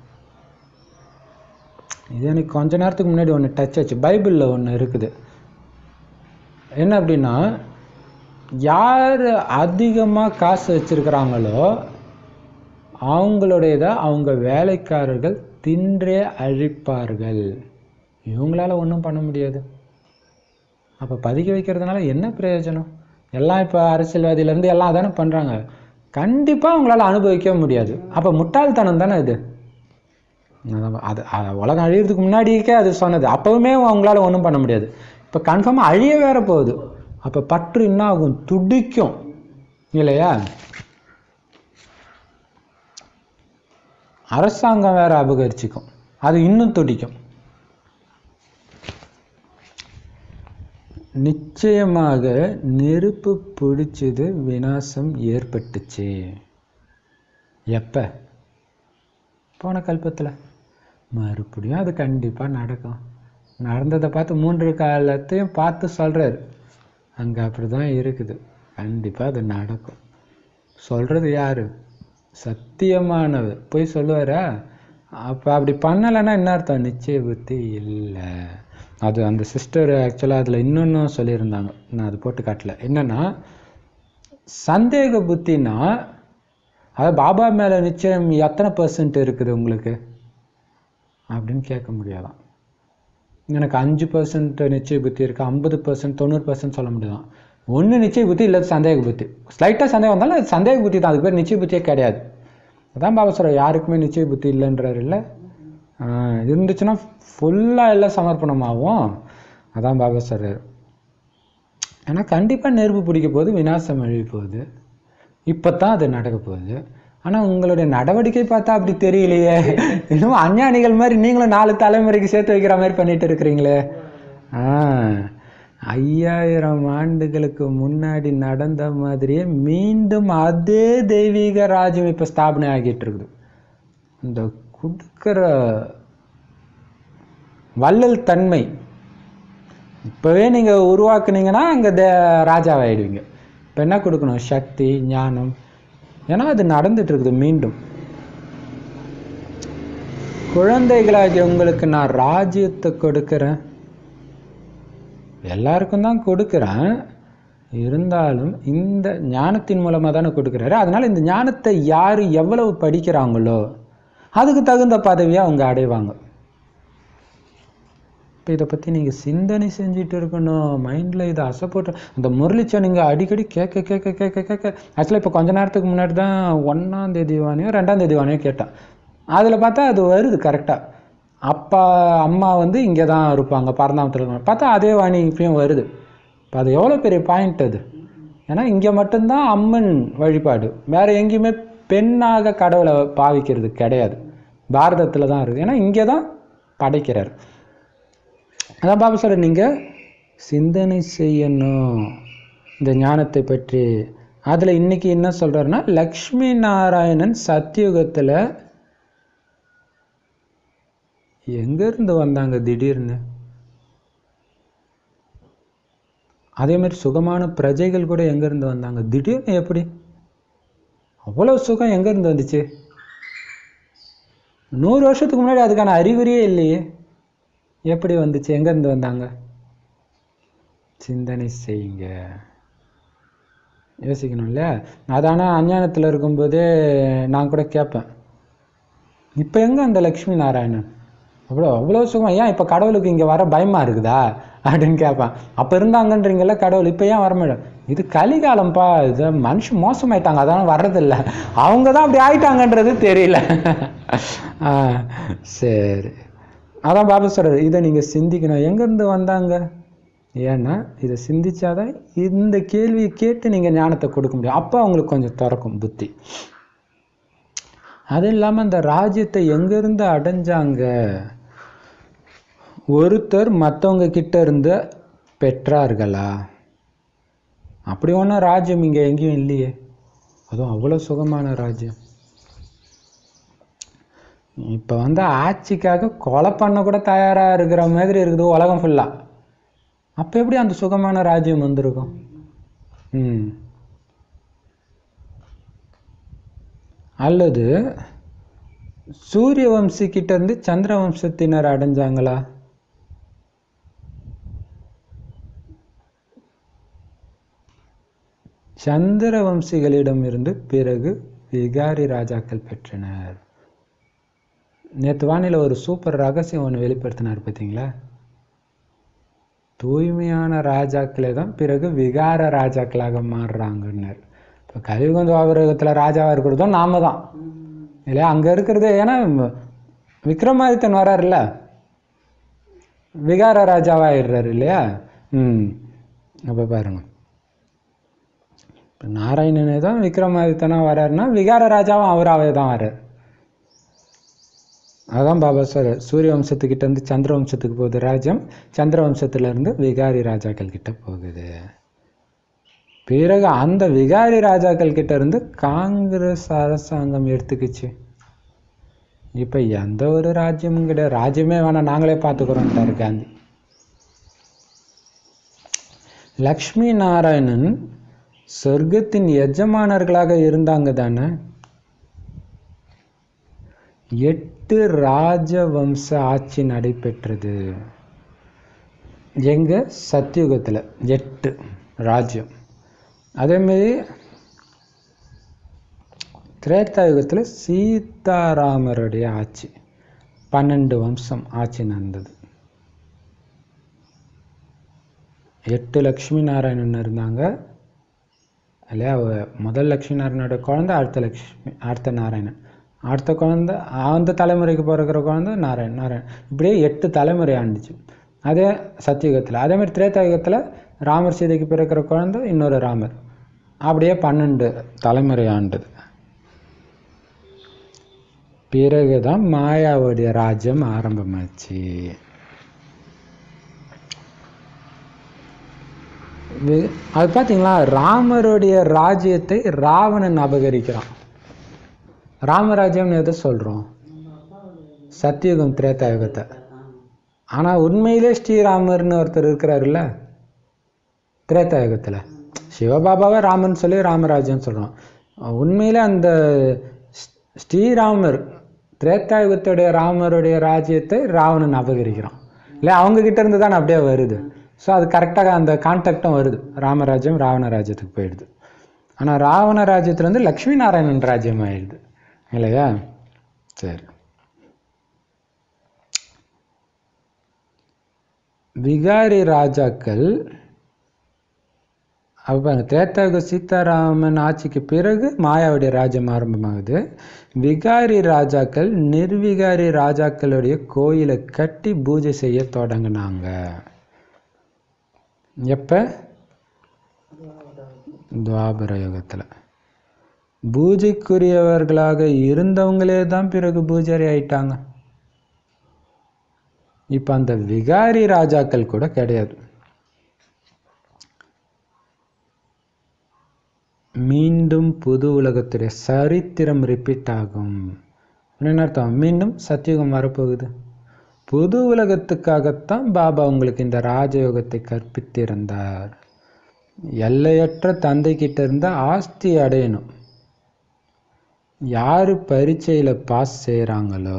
இது எனக்கு கொஞ்ச நேரத்துக்கு முன்னாடி ஒன்று டச் ஆச்சு பைபிளில் ஒன்று இருக்குது என்ன அப்படின்னா யார் அதிகமாக காசு வச்சிருக்கிறாங்களோ அவங்களுடையதை அவங்க வேலைக்காரர்கள் தின்றே அழிப்பார்கள் இவங்களால ஒன்றும் பண்ண முடியாது அப்போ பதுக்கி வைக்கிறதுனால என்ன பிரயோஜனம் எல்லாம் இப்போ அரசியல்வாதியிலேருந்து எல்லாம் அதானே பண்ணுறாங்க கண்டிப்பாக அவங்களால அனுபவிக்க முடியாது அப்போ முட்டாள்தனம் தானே இது அதான் அது அது உலகம் அழியறதுக்கு முன்னாடிக்கே அது சொன்னது அப்போவுமே அவங்களால ஒன்றும் பண்ண முடியாது இப்போ கன்ஃபார்மாக அழிய வேற போகுது அப்போ பற்று என்ன ஆகும் துடிக்கும் இல்லையா அரசாங்கம் வேற அபகரிச்சுக்கும் அது இன்னும் துடிக்கும் நிச்சயமாக நெருப்பு பிடிச்சது விநாசம் ஏற்பட்டுச்சு எப்ப போன கல்பத்தில் மறுபடியும் அது கண்டிப்பாக நடக்கும் நடந்ததை பார்த்து மூன்று காலத்தையும் பார்த்து சொல்கிறாரு அங்கே அப்படி தான் இருக்குது கண்டிப்பாக அது நடக்கும் சொல்கிறது யாரு சத்தியமானவர் போய் சொல்லுவாரா அப்போ அப்படி பண்ணலைன்னா என்ன அர்த்தம் நிச்சய புத்தி இல்லை அது அந்த சிஸ்டர் ஆக்சுவலாக அதில் இன்னொன்றும் சொல்லியிருந்தாங்க நான் அது போட்டு காட்டல என்னன்னா சந்தேக புத்தினா அதாவது பாபா மேலே நிச்சயம் எத்தனை பர்சன்ட் இருக்குது உங்களுக்கு அப்படின்னு கேட்க முடியாதாம் எனக்கு அஞ்சு பர்சன்ட் நிச்சய புத்தி இருக்குது ஐம்பது பர்சன்ட் தொண்ணூறு பர்சன்ட் சொல்ல முடியாதான் ஒன்று நிச்சய புத்தி இல்லை சந்தேக புத்தி ஸ்லைட்டாக சந்தேகம் வந்தாலும் அது சந்தேக புத்தி தான் அதுக்கு பேர் நிச்சய புத்தியே கிடையாது அதான் பாபா சொல்ற யாருக்குமே நிச்சய புத்தி இல்லைன்றாரு இல்லை இருந்துச்சுன்னா ஃபுல்லாக எல்லாம் சமர்ப்பணமாகும் அதான் பாபா சொல்றாரு ஏன்னா கண்டிப்பாக நெருப்பு பிடிக்க போகுது விநாசம் அழிய போகுது இப்போ தான் அது நடக்க போகுது ஆனால் உங்களுடைய நடவடிக்கை பார்த்தா அப்படி தெரியலையே இன்னும் அஞ்ஞானிகள் மாதிரி நீங்களும் நாலு தலைமுறைக்கு சேர்த்து வைக்கிற மாதிரி பண்ணிட்டு இருக்கிறீங்களே ஆ ஐயாயிரம் ஆண்டுகளுக்கு முன்னாடி நடந்த மாதிரியே மீண்டும் அதே தெய்வீக ராஜ்யம் இப்போ ஸ்தாபனை ஆகிட்டு இருக்குது இந்த கொடுக்குற வள்ளல் தன்மை இப்போவே நீங்கள் உருவாக்குனீங்கன்னா அங்கே தே ராஜாவாயிடுவீங்க இப்போ என்ன கொடுக்கணும் சக்தி ஞானம் ஏன்னா அது நடந்துட்டு இருக்குது மீண்டும் குழந்தைகளாகிய உங்களுக்கு நான் ராஜ்யத்தை கொடுக்கிறேன் எல்லாருக்கும் தான் கொடுக்குறேன் இருந்தாலும் இந்த ஞானத்தின் மூலமாக தானே கொடுக்குறாரு அதனால இந்த ஞானத்தை யார் எவ்வளவு படிக்கிறாங்களோ அதுக்கு தகுந்த பதவியை அவங்க அடைவாங்க இப்போ இதை பற்றி நீங்கள் சிந்தனை செஞ்சுட்டு இருக்கணும் மைண்டில் இதை அசைப்போட்டு அந்த முரளிச்சா நீங்கள் அடிக்கடி கேட்க கேட்க கேட்க கேட்க ஆக்சுவலாக இப்போ கொஞ்ச நேரத்துக்கு முன்னாடி தான் ஒன்றாம் தேதி வாணியோ ரெண்டாம் தேதி வாணியோ கேட்டேன் அதில் பார்த்தா அது வருது கரெக்டாக அப்பா அம்மா வந்து இங்கே தான் இருப்பாங்க பரந்தாமத்தில் இருப்பாங்க பார்த்தா அதே வாணி இப்பயும் வருது இப்போ அது எவ்வளோ பெரிய பாயிண்ட் அது ஏன்னா இங்கே மட்டும்தான் அம்மன் வழிபாடு வேறு எங்கேயுமே பெண்ணாக கடவுளை பாவிக்கிறது கிடையாது பாரதத்தில் தான் இருக்குது ஏன்னா இங்கே தான் படைக்கிறார் அதான் பாபா சொல்ற நீங்கள் சிந்தனை செய்யணும் இந்த ஞானத்தை பற்றி அதில் இன்னைக்கு என்ன சொல்கிறாருன்னா லக்ஷ்மி நாராயணன் சத்தியுகத்தில் எங்கேருந்து வந்தாங்க திடீர்னு அதே மாதிரி சுகமான பிரஜைகள் கூட எங்கேருந்து வந்தாங்க திடீர்னு எப்படி அவ்வளோ சுகம் எங்கேருந்து வந்துச்சு நூறு வருஷத்துக்கு முன்னாடி அதுக்கான அறிகுறியே இல்லையே எப்படி வந்துச்சு எங்கேருந்து வந்தாங்க சிந்தனை செய்யுங்க யோசிக்கணும்ல அதான அஞ்ஞானத்தில் இருக்கும்போதே நான் கூட கேட்பேன் இப்போ எங்கே அந்த லக்ஷ்மி நாராயணன் அவ்வளோ அவ்வளோ சுகம் ஏன் இப்போ கடவுளுக்கு இங்கே வர பயமாக இருக்குதா அப்படின்னு கேட்பேன் அப்போ இருந்தாங்கன்றீங்கல்ல கடவுள் இப்போ ஏன் வர மாட்டேன் இது கலிகாலம்ப்பா இது மனுஷன் மோசமாயிட்டாங்க அதான் வர்றதில்ல அவங்க தான் அப்படி ஆயிட்டாங்கன்றது தெரியல ஆ சரி அதான் பாபா சொல்றாரு இதை நீங்கள் சிந்திக்கணும் எங்கேருந்து வந்தாங்க ஏன்னா இதை சிந்திச்சாதான் இந்த கேள்வியை கேட்டு நீங்கள் ஞானத்தை கொடுக்க முடியும் அப்போ அவங்களுக்கு கொஞ்சம் திறக்கும் புத்தி அது இல்லாமல் இந்த ராஜ்யத்தை எங்கேருந்து அடைஞ்சாங்க ஒருத்தர் மற்றவங்க கிட்ட இருந்து பெற்றார்களா அப்படி ஒன்றும் ராஜ்யம் இங்கே எங்கேயும் இல்லையே அதுவும் அவ்வளோ சுகமான ராஜ்யம் இப்போ வந்து ஆட்சிக்காக கொலை பண்ண கூட தயாராக இருக்கிற மாதிரி இருக்குது உலகம் ஃபுல்லாக அப்போ எப்படி அந்த சுகமான ராஜ்யம் வந்திருக்கும் ம் அல்லது சூரிய வம்சி கிட்ட இருந்து சந்திர வம்சத்தினர் அடைஞ்சாங்களா சந்திர வம்சிகளிடமிருந்து பிறகு விகாரி ராஜாக்கள் பெற்றனர் நேற்று வானிலை ஒரு சூப்பர் ரகசியம் ஒன்று வெளிப்படுத்தினார் பார்த்தீங்களா தூய்மையான ராஜாக்களே தான் பிறகு விகார ராஜாக்களாக மாறுறாங்கன்னார் இப்போ கலியுகம் துவாபரகத்தில் ராஜாவாக இருக்கிறதும் நாம தான் ம். இல்லையா அங்கே இருக்கிறது ஏன்னா விக்ரமாதித்தன் வராருல்ல விகார ராஜாவாயிடுறாரு இல்லையா ம் அப்போ பாருங்க இப்போ நாராயணனே தான் விக்ரமாதித்தனாக வராருன்னா விகார ராஜாவும் அவராகவே தான் வர்றார் அதான் பாபா சார் சூரிய வம்சத்துக்கிட்ட இருந்து சந்திர வம்சத்துக்கு போகுது ராஜ்யம் சந்திர வம்சத்துல இருந்து விகாரி ராஜாக்கள் கிட்ட போகுது பிறகு அந்த விகாரி ராஜாக்கள் கிட்ட இருந்து காங்கிரஸ் அரசாங்கம் எடுத்துக்கிச்சு இப்போ எந்த ஒரு ராஜ்யமும் கிடையாது ராஜ்யமே வேணாம் நாங்களே பார்த்துக்குறோன்ட்டாரு காந்தி லக்ஷ்மி நாராயணன் சொர்க்கத்தின் எஜமானர்களாக இருந்தாங்க தானே எட்டு ராஜவம்ச ஆட்சி நடைபெற்றது எங்க சத்தியுகத்தில் எட்டு ராஜ்யம் அதேமாரி திரேத்தாயுகத்தில் சீதாராமருடைய ஆட்சி பன்னெண்டு வம்சம் ஆட்சி நடந்தது எட்டு லக்ஷ்மி நாராயணன் இருந்தாங்க இல்லையா அவ- முதல் லக்ஷ்மி நாராயணோட குழந்தை அடுத்த லக்ஷ்மி அடுத்த நாராயணன் அடுத்த குழந்தை அந்த தலைமுறைக்கு பிறக்கிற குழந்தை நாராயண் நாராயண் இப்படியே எட்டு தலைமுறை ஆண்டுச்சு அதே சத்தியுகத்தில் அதே மாதிரி திரேதாயுகத்தில் ராமர் சீதைக்கு பிறக்கிற குழந்தை இன்னொரு ராமர் அப்படியே பன்னெண்டு தலைமுறை ஆண்டது பிறகுதான் மாயாவுடைய ராஜ்யம் ஆரம்பமாச்சு வி- அது பார்த்தீங்களா ராமருடைய ராஜ்யத்தை ராவணன் அபகரிக்கிறான் ராமராஜ்யம்னு எதை சொல்கிறோம் சத்தியுகம் திரேதாயுகத்தை ஆனால் உண்மையிலே ஸ்ரீராமர்னு ஒருத்தர் இருக்கிறாருல்ல திரேதாயுகத்தில் சிவபாபாவை ராமன் சொல்லி ராமராஜ்யம் சொல்கிறோம் உண்மையிலே அந்த ஸ்- ஸ்ரீராமர் திரேதாயுகத்துடைய ராமருடைய ராஜ்யத்தை ராவணன் அபகரிக்கிறான் இல்லை அவங்க கிட்ட இருந்து தான் அப்படியே வருது ஸோ அது கரெக்டாக அந்த கான்டாக்டும் வருது ராமராஜ்யம் ராவண ராஜ்யத்துக்கு போயிடுது ஆனால் ராவண ராஜ்யத்துலேருந்து லக்ஷ்மி நாராயணன் ராஜ்யம் ஆயிடுது இல்லையா சரி விகாரி ராஜாக்கள் அப்போ தேத்தாயுக சீதாராமன் ஆட்சிக்கு பிறகு மாயாவுடைய ராஜ்யம் ஆரம்பமாகுது விகாரி ராஜாக்கள் நிர்விகாரி ராஜாக்களுடைய கோயிலை கட்டி பூஜை செய்ய தொடங்கினாங்க எப்ப துவாபர யுகத்தில் பூஜைக்குரியவர்களாக இருந்தவங்களே தான் பிறகு பூஜாரி ஆயிட்டாங்க இப்போ அந்த விகாரி ராஜாக்கள் கூட கிடையாது மீண்டும் புது உலகத்துடைய சரித்திரம் ரிப்பீட் ஆகும் என்ன அர்த்தம் மீண்டும் சத்தியுகம் வரப்போகுது புது உலகத்துக்காகத்தான் பாபா உங்களுக்கு இந்த ராஜயோகத்தை கற்பித்திருந்தார் எல்லையற்ற தந்தை கிட்ட இருந்து ஆஸ்தி அடையணும் யார் பரீட்சையில் பாஸ் செய்கிறாங்களோ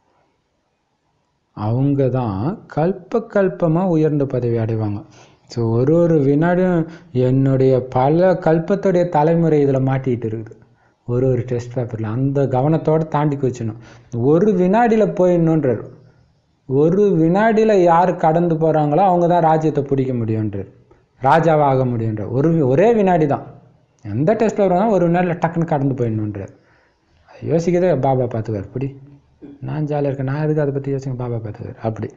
அவங்க தான் கல்ப கல்பமாக உயர்ந்த பதவி அடைவாங்க ஸோ ஒரு ஒரு வினாடியும் என்னுடைய பல கல்பத்துடைய தலைமுறை இதில் மாட்டிக்கிட்டு இருக்குது ஒரு ஒரு டெஸ்ட் பேப்பரில் அந்த கவனத்தோடு தாண்டி வச்சணும் ஒரு வினாடியில் போயிடணுன்றார் ஒரு வினாடியில் யார் கடந்து போகிறாங்களோ அவங்க தான் ராஜ்யத்தை பிடிக்க முடியுன்றார் ராஜாவாக ஆக முடியுன்றார் ஒரு ஒரே வினாடி தான் எந்த டெஸ்ட் பேப்பர் ஒரு வினாடியில் டக்குன்னு கடந்து போயிடணுன்றார் யோசிக்கதே பாபா பார்த்துக்கார் இப்படி நான் ஜாலியாக இருக்கேன் நான் எதுக்கு அதை பற்றி யோசிக்க பாபா பார்த்துக்கார் அப்படி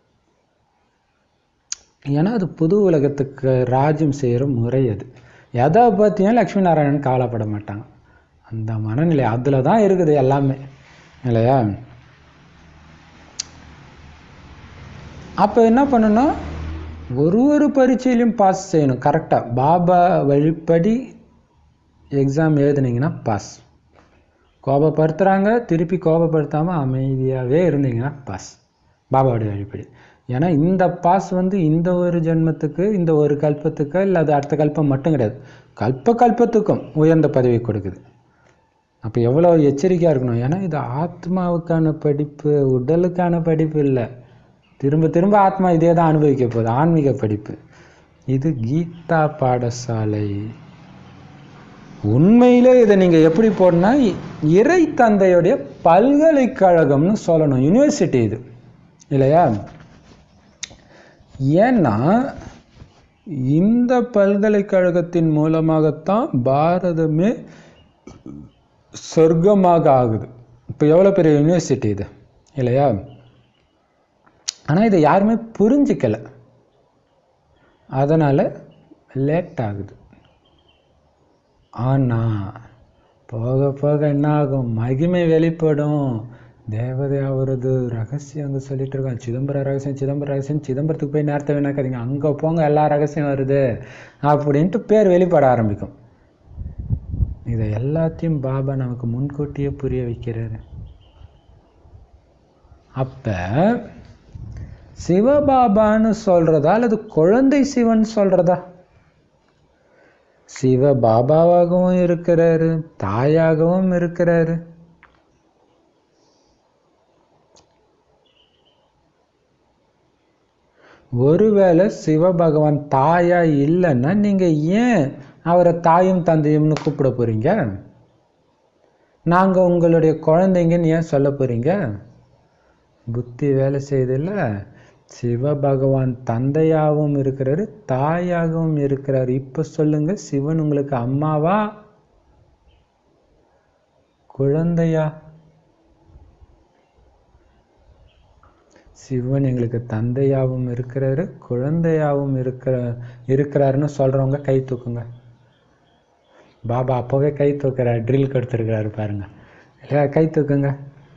ஏன்னா அது புது உலகத்துக்கு ராஜ்யம் செய்கிற முறை அது எதை பற்றியும் லக்ஷ்மி நாராயணன் கவலைப்பட மாட்டாங்க அந்த மனநிலை அதில் தான் இருக்குது எல்லாமே இல்லையா அப்போ என்ன பண்ணணும் ஒரு ஒரு பரீட்சையிலையும் பாஸ் செய்யணும் கரெக்டாக பாபா வழிப்படி எக்ஸாம் எழுதுனீங்கன்னா பாஸ் கோபப்படுத்துகிறாங்க திருப்பி கோபப்படுத்தாமல் அமைதியாகவே இருந்தீங்கன்னா பாஸ் பாபாவுடைய வழிப்படி ஏன்னா இந்த பாஸ் வந்து இந்த ஒரு ஜென்மத்துக்கு இந்த ஒரு கல்பத்துக்கு இல்லை அது அடுத்த கல்பம் மட்டும் கிடையாது கல்ப கல்பத்துக்கும் உயர்ந்த பதவி கொடுக்குது அப்போ எவ்வளோ எச்சரிக்கையாக இருக்கணும் ஏன்னா இது ஆத்மாவுக்கான படிப்பு உடலுக்கான படிப்பு இல்லை திரும்ப திரும்ப ஆத்மா இதே தான் அனுபவிக்க போகுது ஆன்மீக படிப்பு இது கீதா பாடசாலை உண்மையிலே இதை நீங்கள் எப்படி போடனா இறை தந்தையுடைய பல்கலைக்கழகம்னு சொல்லணும் யூனிவர்சிட்டி இது இல்லையா ஏன்னா இந்த பல்கலைக்கழகத்தின் மூலமாகத்தான் பாரதமே சொர்க்கமாக ஆகுது இப்போ எவ்வளோ பெரிய யூனிவர்சிட்டி இது இல்லையா ஆனால் இதை யாருமே புரிஞ்சிக்கல அதனால் லேட் ஆகுது ஆனால் போக போக என்ன ஆகும் மகிமை வெளிப்படும் தேவதை அவரது ரகசியம் அங்கே சொல்லிட்டு இருக்கான் சிதம்பரம் ரகசியம் சிதம்பரம் ரகசியம் சிதம்பரத்துக்கு போய் நேரத்தை வீணாக்காதீங்க அங்கே போங்க எல்லா ரகசியம் வருது அப்படின்ட்டு பேர் வெளிப்பட ஆரம்பிக்கும் இதை எல்லாத்தையும் பாபா நமக்கு முன்கூட்டியே புரிய வைக்கிறாரு அப்ப சிவபாபான்னு சொல்றதா அல்லது குழந்தை சிவன் சொல்றதா சிவ பாபாவாகவும் இருக்கிறாரு தாயாகவும் இருக்கிறாரு ஒருவேளை சிவபகவான் தாயா இல்லைன்னா நீங்க ஏன் அவரை தாயும் தந்தையும்னு கூப்பிட போறீங்க நாங்க உங்களுடைய குழந்தைங்கன்னு ஏன் சொல்ல போறீங்க புத்தி வேலை செய்யுதில்ல சிவபகவான் தந்தையாகவும் இருக்கிறாரு தாயாகவும் இருக்கிறாரு இப்ப சொல்லுங்க சிவன் உங்களுக்கு அம்மாவா குழந்தையா சிவன் எங்களுக்கு தந்தையாகவும் இருக்கிறாரு குழந்தையாகவும் இருக்கிற இருக்கிறாருன்னு சொல்றவங்க கை தூக்குங்க பாபா அப்போவே கை தூக்குறாரு ட்ரில் கொடுத்துருக்கிறாரு பாருங்க இல்லையா கை தூக்குங்க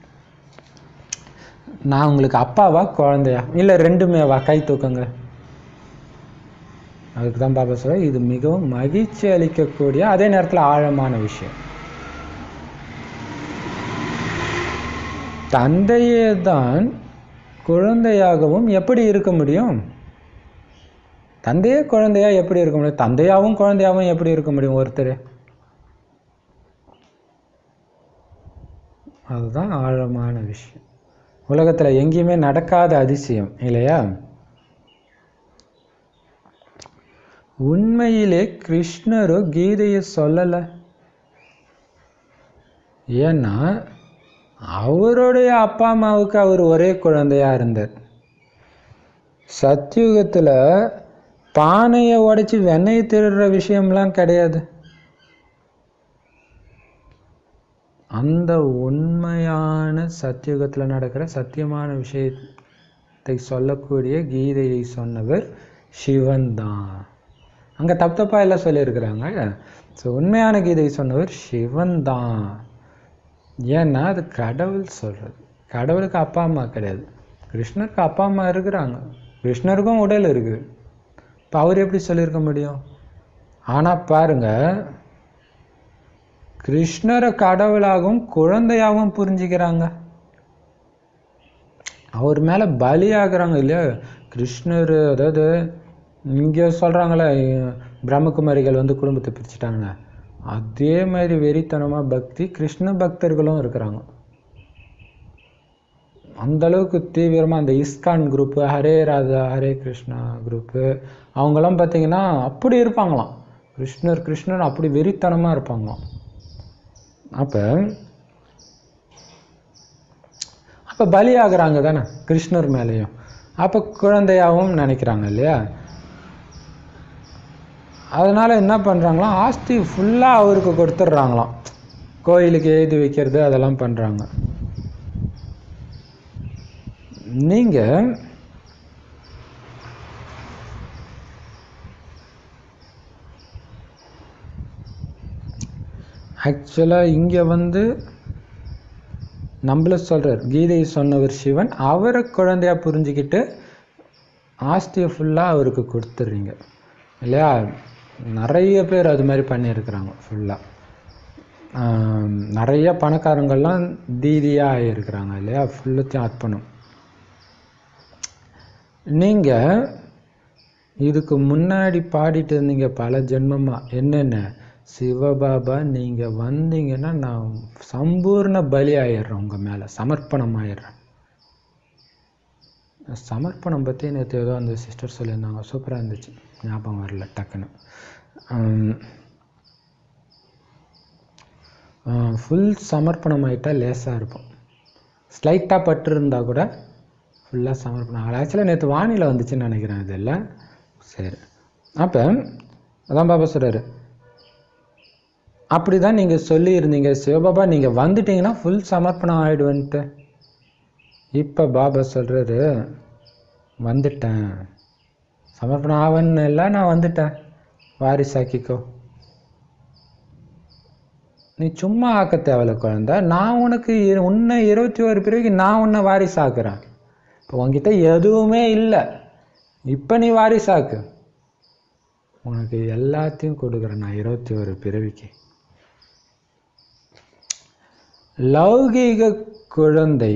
நான் உங்களுக்கு அப்பாவா குழந்தையா இல்லை ரெண்டுமேவா கை தூக்குங்க அதுக்கு தான் பாபா சொல்ற இது மிகவும் மகிழ்ச்சி அளிக்கக்கூடிய அதே நேரத்தில் ஆழமான விஷயம் தந்தையே தான் குழந்தையாகவும் எப்படி இருக்க முடியும் தந்தையே குழந்தையா எப்படி இருக்க முடியும் தந்தையாவும் குழந்தையாவும் எப்படி இருக்க முடியும் ஒருத்தர் அதுதான் ஆழமான விஷயம் உலகத்துல எங்கேயுமே நடக்காத அதிசயம் இல்லையா உண்மையிலே கிருஷ்ணரோ கீதையை சொல்லலை ஏன்னா அவருடைய அப்பா அம்மாவுக்கு அவர் ஒரே குழந்தையா இருந்தார் சத்தியுகத்துல பானையை உடைச்சு வெண்ணெயை திருடுற விஷயம்லாம் கிடையாது அந்த உண்மையான சத்தியுகத்துல நடக்கிற சத்தியமான விஷயத்தை சொல்லக்கூடிய கீதையை சொன்னவர் சிவன் தான் அங்க தப்பு தப்பா எல்லாம் சொல்லியிருக்கிறாங்க ஸோ உண்மையான கீதை சொன்னவர் சிவன் தான் ஏன்னா அது கடவுள் சொல்றது கடவுளுக்கு அப்பா அம்மா கிடையாது கிருஷ்ணருக்கு அப்பா அம்மா இருக்கிறாங்க கிருஷ்ணருக்கும் உடல் இருக்குது இப்போ அவர் எப்படி சொல்லியிருக்க முடியும் ஆனால் பாருங்க கிருஷ்ணரை கடவுளாகவும் குழந்தையாகவும் புரிஞ்சுக்கிறாங்க அவர் மேலே பலியாகிறாங்க இல்லையா கிருஷ்ணர் அதாவது இங்கே சொல்கிறாங்களே பிரம்மகுமாரிகள் வந்து குடும்பத்தை பிரிச்சுட்டாங்க அதே மாதிரி வெறித்தனமாக பக்தி கிருஷ்ண பக்தர்களும் இருக்கிறாங்க அந்த அளவுக்கு தீவிரமாக அந்த இஸ்கான் குரூப்பு ஹரே ராதா ஹரே கிருஷ்ணா குரூப்பு அவங்கெல்லாம் பார்த்தீங்கன்னா அப்படி இருப்பாங்களாம் கிருஷ்ணர் கிருஷ்ணர் அப்படி வெறித்தனமாக இருப்பாங்களாம் அப்போ அப்போ பலியாகிறாங்க தானே கிருஷ்ணர் மேலேயும் அப்போ குழந்தையாகவும் நினைக்கிறாங்க இல்லையா அதனால என்ன பண்ணுறாங்களாம் ஆஸ்தி ஃபுல்லாக அவருக்கு கொடுத்துட்றாங்களாம் கோயிலுக்கு எழுதி வைக்கிறது அதெல்லாம் பண்ணுறாங்க நீங்கள் ஆக்சுவலாக இங்கே வந்து நம்மள சொல்கிறார் கீதையை சொன்னவர் சிவன் அவரை குழந்தையா புரிஞ்சுக்கிட்டு ஆஸ்தியை ஃபுல்லாக அவருக்கு கொடுத்துட்றீங்க இல்லையா நிறைய பேர் அது மாதிரி பண்ணியிருக்கிறாங்க ஃபுல்லாக நிறைய பணக்காரங்கள்லாம் தீதியாக ஆகியிருக்கிறாங்க இல்லையா ஃபுல்லத்தையும் அர்ப்பணம் நீங்கள் இதுக்கு முன்னாடி பாடிட்டு இருந்தீங்க பல ஜென்மமா என்னென்ன சிவபாபா நீங்கள் வந்தீங்கன்னா நான் சம்பூர்ண பலி ஆயிடுறேன் உங்கள் மேலே சமர்ப்பணம் ஆயிடுறேன் சமர்ப்பணம் பற்றி நேற்று ஏதோ அந்த சிஸ்டர் சொல்லியிருந்தாங்க சூப்பராக இருந்துச்சு ஞாபகம் வரல டக்குன்னு ஃபுல் சமர்ப்பணம் ஆகிட்டா லேசாக இருக்கும் ஸ்லைட்டாக பட்டு இருந்தால் கூட ஃபுல்லாக சமர்ப்பணம் ஆக்சுவலாக நேற்று வானிலை வந்துச்சுன்னு நினைக்கிறேன் இது இல்லை சரி அப்போ அதான் பாபா சொல்கிறாரு அப்படி தான் நீங்கள் சொல்லியிருந்தீங்க சிவபாபா நீங்கள் வந்துட்டீங்கன்னா ஃபுல் சமர்ப்பணம் ஆகிடுவேன்ட்டு இப்போ பாபா சொல்கிறாரு வந்துட்டேன் சமர்ப்பணம் ஆவன்னு இல்லை நான் வந்துட்டேன் வாரிசாக்கிக்கோ நீ சும்மா ஆக்க தேவையில்ல குழந்த நான் உனக்கு இரு- உன்னை இருபத்தி ஒரு பிறகு நான் உன்னை வாரிசாக்குறேன் இப்போ உன்கிட்ட எதுவுமே இல்லை இப்போ நீ வாரிசாக்கு உனக்கு எல்லாத்தையும் கொடுக்குறேன் நான் இருபத்தி ஒரு பிறவிக்கு லௌகீக குழந்தை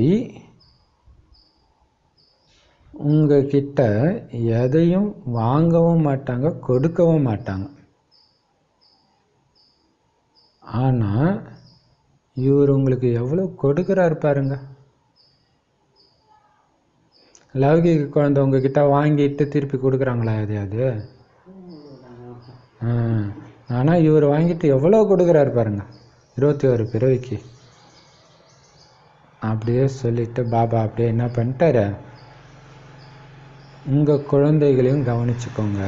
உங்ககிட்ட எதையும் வாங்கவும் மாட்டாங்க கொடுக்கவும் மாட்டாங்க ஆனால் இவர் உங்களுக்கு எவ்வளோ கொடுக்குறாரு பாருங்க லௌகிக குழந்தை உங்ககிட்ட வாங்கிட்டு திருப்பி கொடுக்குறாங்களா எதையாவது ஆ ஆனால் இவர் வாங்கிட்டு எவ்வளோ கொடுக்குறாரு பாருங்க இருபத்தி ஒரு பிறவிக்கு அப்படியே சொல்லிட்டு பாபா அப்படியே என்ன பண்ணிட்டாரு உங்கள் குழந்தைகளையும் கவனிச்சுக்கோங்க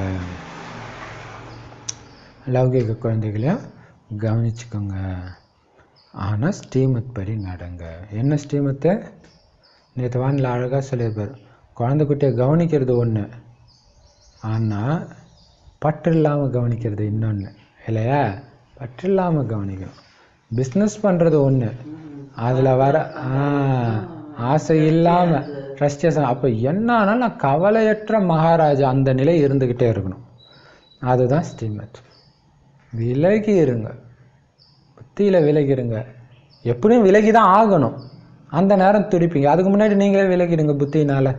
லௌகிக குழந்தைகளையும் கவனிச்சுக்கோங்க ஆனால் ஸ்ரீமத் படி நடங்க என்ன ஸ்ரீமத்தை நேற்று வானில் அழகாக சொல்லியிருப்பார் குழந்தை குட்டியை கவனிக்கிறது ஒன்று ஆனால் பற்று இல்லாமல் கவனிக்கிறது இன்னொன்று இல்லையா பற்று இல்லாமல் கவனிக்கணும் பிஸ்னஸ் பண்ணுறது ஒன்று அதில் வர ஆ, ஆசை இல்லாமல் ஃப்ரஸ்ட்ரேஷன் அப்போ என்ன ஆனாலும் நான் கவலையற்ற மகாராஜா அந்த நிலை இருந்துக்கிட்டே இருக்கணும் அதுதான் ஸ்ரீமத் விலகி இருங்க புத்தியில் விலகி இருங்க எப்படியும் விலகி தான் ஆகணும் அந்த நேரம் துடிப்பீங்க அதுக்கு முன்னாடி நீங்களே விலகிடுங்க புத்தினால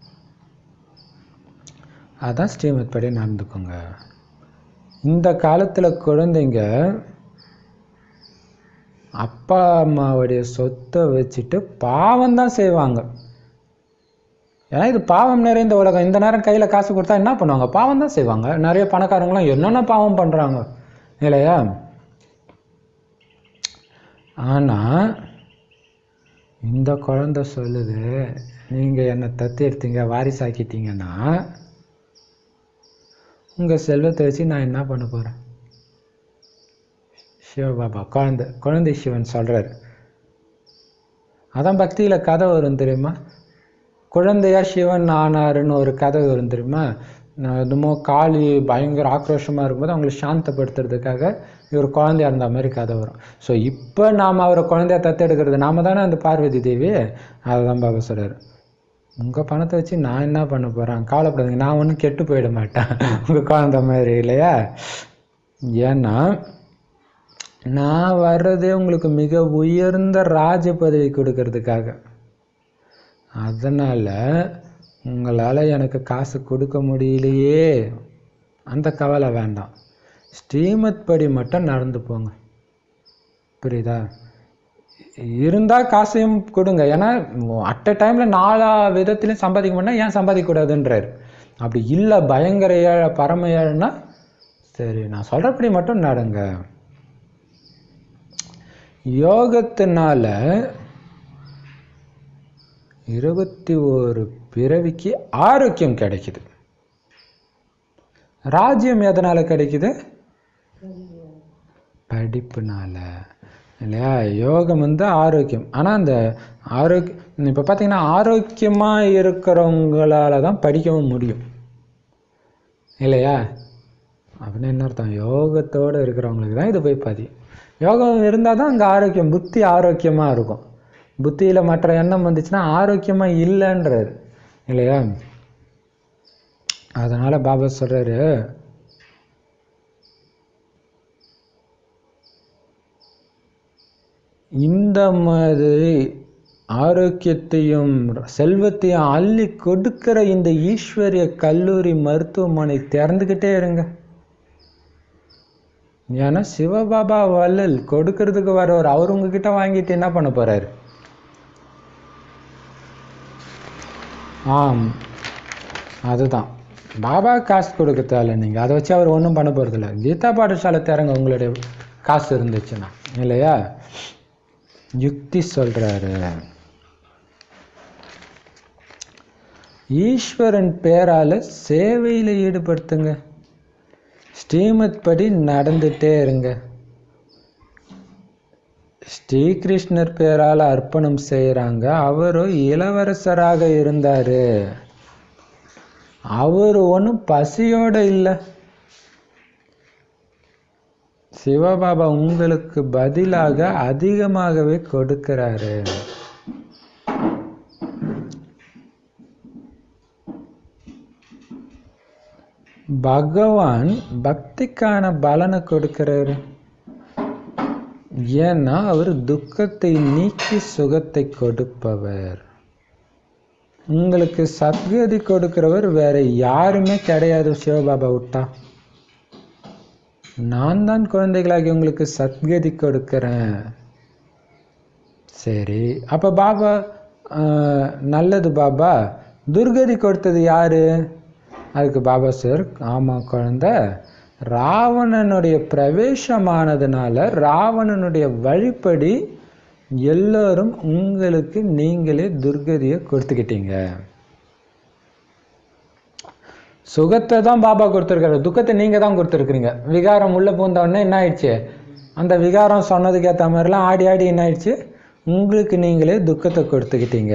அதான் ஸ்ரீமத் படி நடந்துக்கோங்க இந்த காலத்தில் குழந்தைங்க அப்பா அம்மாவுடைய சொத்தை வச்சுட்டு பாவம் தான் செய்வாங்க ஏன்னா இது பாவம் நிறைந்த உலகம் இந்த நேரம் கையில் காசு கொடுத்தா என்ன பண்ணுவாங்க பாவம் தான் செய்வாங்க நிறைய பணக்காரங்களாம் என்னென்ன பாவம் பண்ணுறாங்க இல்லையா ஆனால் இந்த குழந்தை சொல்லுது நீங்கள் என்னை தத்து எடுத்தீங்க வாரிசாக்கிட்டீங்கன்னா உங்கள் செல்வத்தை வச்சு நான் என்ன பண்ண போகிறேன் சிவபாபா குழந்தை குழந்தை சிவன் சொல்கிறார் அதான் பக்தியில் கதை வரும் தெரியுமா குழந்தையா சிவன் ஆனாருன்னு ஒரு கதை வரும் தெரியுமா நான் என்னமோ காளி பயங்கர ஆக்ரோஷமாக இருக்கும்போது அவங்களை சாந்தப்படுத்துறதுக்காக இவர் குழந்தையா இருந்த மாதிரி கதை வரும் ஸோ இப்போ நாம் அவரை குழந்தையா தத்தெடுக்கிறது நாம தானே அந்த பார்வதி தேவி அதுதான் பாபா சொல்கிறார் உங்கள் பணத்தை வச்சு நான் என்ன பண்ண போகிறேன் கவலைப்படாதீங்க நான் ஒன்றும் கெட்டு போயிட மாட்டேன் உங்கள் குழந்தை மாதிரி இல்லையா ஏன்னா நான் வர்றதே உங்களுக்கு மிக உயர்ந்த ராஜ பதவி கொடுக்கறதுக்காக அதனால் உங்களால் எனக்கு காசு கொடுக்க முடியலையே அந்த கவலை வேண்டாம் ஸ்ரீமத் படி மட்டும் நடந்து போங்க புரியுதா இருந்தால் காசையும் கொடுங்க ஏன்னா அட் அ டைமில் நாலா விதத்துலையும் சம்பாதிக்க முடியா ஏன் சம்பாதிக்கக்கூடாதுன்றார் அப்படி இல்லை பயங்கர ஏழை பரம ஏழைன்னா சரி நான் சொல்கிறபடி மட்டும் நடங்க யோகத்தினால இருபத்தி ஒரு பிறவிக்கு ஆரோக்கியம் கிடைக்குது ராஜ்யம் எதனால கிடைக்குது படிப்புனால இல்லையா யோகம் வந்து ஆரோக்கியம் ஆனால் அந்த ஆரோக்கிய இப்போ பார்த்தீங்கன்னா ஆரோக்கியமாக இருக்கிறவங்களால தான் படிக்கவும் முடியும் இல்லையா அப்படின்னு என்ன அர்த்தம் யோகத்தோடு இருக்கிறவங்களுக்கு தான் இது போய் பதியும் யோகம் இருந்தால் தான் அங்கே ஆரோக்கியம் புத்தி ஆரோக்கியமாக இருக்கும் புத்தியில் மற்ற எண்ணம் வந்துச்சுன்னா ஆரோக்கியமாக இல்லைன்றாரு இல்லையா அதனால பாபா சொல்றாரு இந்த மாதிரி ஆரோக்கியத்தையும் செல்வத்தையும் அள்ளி கொடுக்கிற இந்த ஈஸ்வரிய கல்லூரி மருத்துவமனை திறந்துக்கிட்டே இருங்க ஏன்னா சிவபாபா வள்ளல் கொடுக்கறதுக்கு வரவர் அவர் உங்ககிட்ட வாங்கிட்டு என்ன பண்ண போறாரு ஆம் அதுதான் பாபா காசு கொடுக்க தேவையில்ல நீங்கள் அதை வச்சு அவர் ஒன்றும் பண்ண போகிறதில்ல கீதா பாடசாலை தரங்க உங்களுடைய காசு இருந்துச்சுன்னா இல்லையா யுக்தி சொல்கிறாரு ஈஸ்வரன் பேரால சேவையில் ஈடுபடுத்துங்க ஸ்ரீமத் படி நடந்துட்டே இருங்க ஸ்ரீகிருஷ்ணர் பேரால அர்ப்பணம் செய்கிறாங்க அவரும் இளவரசராக இருந்தாரு அவர் ஒன்றும் பசியோட இல்லை சிவபாபா உங்களுக்கு பதிலாக அதிகமாகவே கொடுக்கிறாரு பகவான் பக்திக்கான பலனை கொடுக்கிறாரு ஏன்னா அவர் துக்கத்தை நீக்கி சுகத்தை கொடுப்பவர் உங்களுக்கு சத்கதி கொடுக்கிறவர் வேற யாருமே கிடையாது சிவபாபா விட்டா நான் தான் குழந்தைகளாகி உங்களுக்கு சத்கதி கொடுக்கிறேன் சரி அப்ப பாபா ஆஹ், நல்லது பாபா துர்கதி கொடுத்தது யாரு அதுக்கு பாபா சார் ஆமா குழந்தை ராவணனுடைய பிரவேசமானதுனால ராவணனுடைய வழிப்படி எல்லோரும் உங்களுக்கு நீங்களே துர்கதியை கொடுத்துக்கிட்டீங்க சுகத்தை தான் பாபா கொடுத்துருக்காரு துக்கத்தை நீங்க தான் கொடுத்துருக்குறீங்க விகாரம் உள்ள பூந்த உடனே என்ன ஆயிடுச்சு அந்த விகாரம் சொன்னதுக்கு ஏற்ற மாதிரிலாம் ஆடி ஆடி என்ன ஆயிடுச்சு உங்களுக்கு நீங்களே துக்கத்தை கொடுத்துக்கிட்டீங்க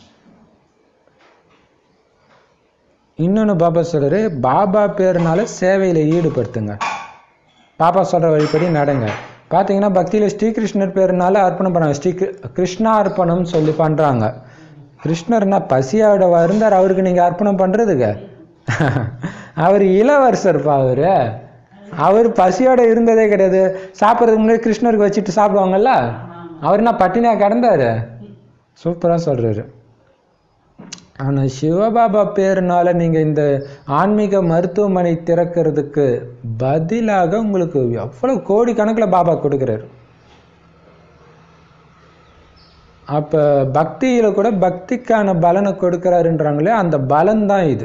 இன்னொன்று பாபா சொல்றாரு பாபா பேருனால சேவையில் ஈடுபடுத்துங்க பாபா சொல்ற வழிப்படி நடங்க பார்த்தீங்கன்னா பக்தியில் ஸ்ரீகிருஷ்ணர் பேருனால அர்ப்பணம் பண்ணாங்க ஸ்ரீ கிரு- கிருஷ்ணா அர்ப்பணம் சொல்லி பண்றாங்க கிருஷ்ணர்னா பசியோட இருந்தார் அவருக்கு நீங்க அர்ப்பணம் பண்றதுக்கு அவர் இளவரசர்ப்பா அவரு அவர் பசியோட இருந்ததே கிடையாது சாப்பிட்றதுக்கு முன்னாடி கிருஷ்ணருக்கு வச்சுட்டு சாப்பிடுவாங்கல்ல அவர் என்ன பட்டினியா கிடந்தாரு சூப்பரா சொல்றாரு ஆனா சிவபாபா பேருனால நீங்க இந்த ஆன்மீக மருத்துவமனை திறக்கிறதுக்கு பதிலாக உங்களுக்கு எவ்வளவு கோடி கணக்குல பாபா கொடுக்குறாரு அப்ப பக்தியில கூட பக்திக்கான பலனை கொடுக்கிறாருன்றாங்களே அந்த பலன் தான் இது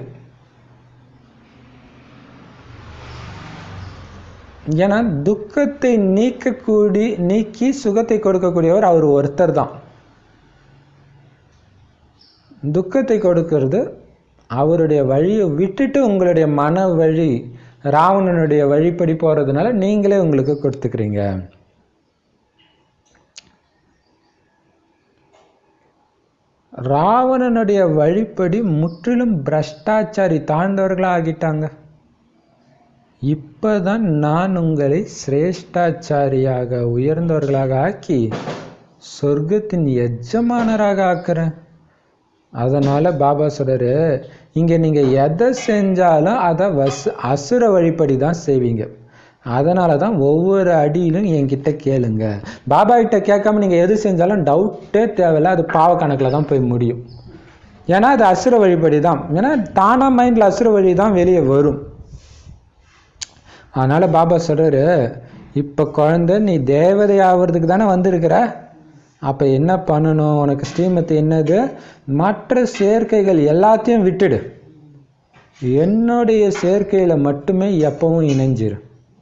ஏன்னா துக்கத்தை நீக்கக்கூடி நீக்கி சுகத்தை கொடுக்கக்கூடியவர் அவர் ஒருத்தர் தான் துக்கத்தை கொடுக்கிறது அவருடைய வழியை விட்டுட்டு உங்களுடைய மன வழி ராவணனுடைய வழிப்படி போறதுனால நீங்களே உங்களுக்கு கொடுத்துக்கிறீங்க ராவணனுடைய வழிப்படி முற்றிலும் பிரஷ்டாச்சாரி தாழ்ந்தவர்களா ஆகிட்டாங்க இப்பதான் நான் உங்களை சிரேஷ்டாச்சாரியாக உயர்ந்தவர்களாக ஆக்கி சொர்க்கத்தின் எஜமானராக ஆக்குறேன் அதனால பாபா சொல்றாரு இங்க நீங்க எதை செஞ்சாலும் அதை வஸ் அசுர வழிப்படி தான் செய்வீங்க அதனால தான் ஒவ்வொரு அடியிலும் என்கிட்ட கேளுங்க பாபா கிட்ட கேட்காம நீங்க எது செஞ்சாலும் டவுட்டே தேவையில்ல அது பாவ கணக்குல தான் போய் முடியும் ஏன்னா அது அசுர வழிப்படி தான் ஏன்னா தானா மைண்ட்ல அசுர வழி தான் வெளியே வரும் அதனால பாபா சொல்றாரு இப்ப குழந்தை நீ தேவதை ஆவறதுக்கு தானே வந்திருக்கிற அப்ப என்ன பண்ணணும் உனக்கு ஸ்ரீமத் என்னது மற்ற சேர்க்கைகள் எல்லாத்தையும் விட்டுடு என்னுடைய சேர்க்கையில மட்டுமே எப்பவும் இணைஞ்சிரு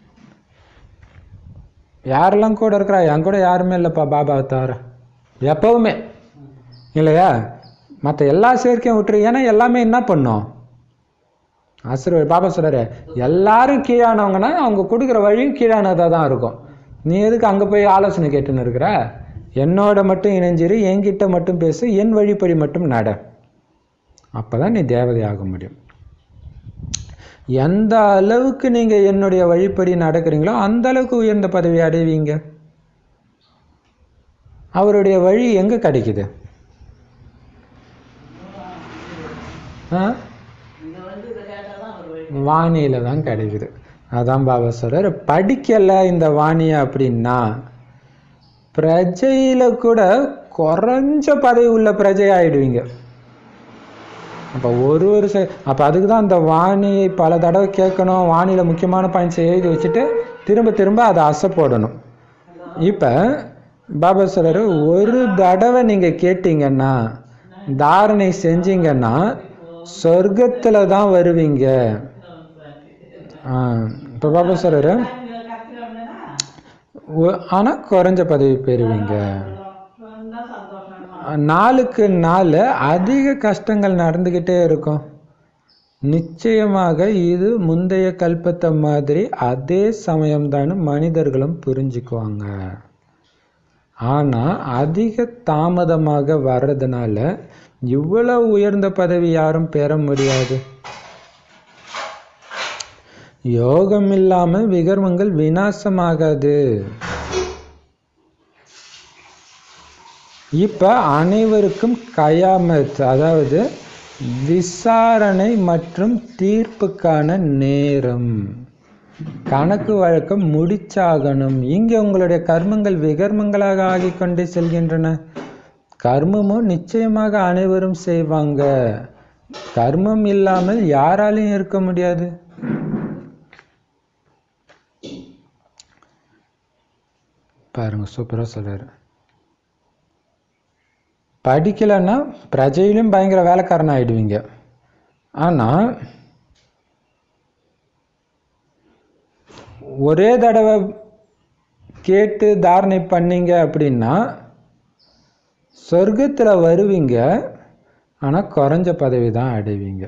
யாரெல்லாம் கூட இருக்கிறா என் கூட யாருமே இல்லைப்பா பாபாவை தவிர எப்பவுமே இல்லையா மற்ற எல்லா சேர்க்கையும் விட்டுரு ஏன்னா எல்லாமே என்ன பண்ணும் அசுர பாபா சொல்றாரு எல்லாரும் கீழானவங்கன்னா அவங்க கொடுக்குற வழியும் கீழானதாக தான் இருக்கும் நீ எதுக்கு அங்கே போய் ஆலோசனை கேட்டுன்னு இருக்கிற என்னோட மட்டும் இணைஞ்சிரு என்கிட்ட மட்டும் பேசு என் வழிப்படி மட்டும் நட அப்பதான் நீ தேவதை ஆக முடியும் எந்த அளவுக்கு நீங்க என்னுடைய வழிப்படி நடக்கிறீங்களோ அந்த அளவுக்கு உயர்ந்த பதவி அடைவீங்க அவருடைய வழி எங்க கிடைக்குது ஆ இங்க வந்து இதை கேட்டாதான் அவர் வாணியில தான் கிடைக்குது அதான் பாபா சொல்றாரு படிக்கல இந்த வாணியை அப்படின்னா பிரஜையில கூட குறைஞ்ச பதவி உள்ள பிரஜை ஆயிடுவீங்க அப்போ ஒரு ஒரு செ அப்போ அதுக்கு தான் அந்த வாணியை பல தடவை கேட்கணும் வாணியில் முக்கியமான பாயிண்ட்ஸ் எழுதி வச்சுட்டு திரும்ப திரும்ப அதை அசை போடணும் இப்போ பாபா சொல்றாரு ஒரு தடவை நீங்கள் கேட்டீங்கன்னா தாரணை செஞ்சீங்கன்னா சொர்க்கத்தில் தான் வருவீங்க ஆ இப்போ பாபா சொல்றாரு ஆனால் குறைஞ்ச பதவி பெறுவீங்க நாளுக்கு நாள் அதிக கஷ்டங்கள் நடந்துக்கிட்டே இருக்கும் நிச்சயமாக இது முந்தைய கல்பத்தை மாதிரி அதே சமயம்தான் மனிதர்களும் புரிஞ்சுக்குவாங்க ஆனால் அதிக தாமதமாக வர்றதுனால இவ்வளவு உயர்ந்த பதவி யாரும் பெற முடியாது யோகம் இல்லாம விகர்மங்கள் விநாசமாகாது இப்ப அனைவருக்கும் கயாமத் அதாவது விசாரணை மற்றும் தீர்ப்புக்கான நேரம் கணக்கு வழக்கம் முடிச்சாகணும் இங்க உங்களுடைய கர்மங்கள் விகர்மங்களாக ஆகிக் கொண்டே செல்கின்றன கர்மமும் நிச்சயமாக அனைவரும் செய்வாங்க கர்மம் இல்லாமல் யாராலையும் இருக்க முடியாது பாருங்க சூப்பரா சொல்றாரு படிக்கலைன்னா பிரஜையிலும் பயங்கர வேலைக்காரன் ஆயிடுவீங்க ஆனா ஒரே தடவை கேட்டு தாரணை பண்ணீங்க அப்படின்னா சொர்க்கத்துல வருவீங்க ஆனா குறைஞ்ச பதவி தான் அடைவீங்க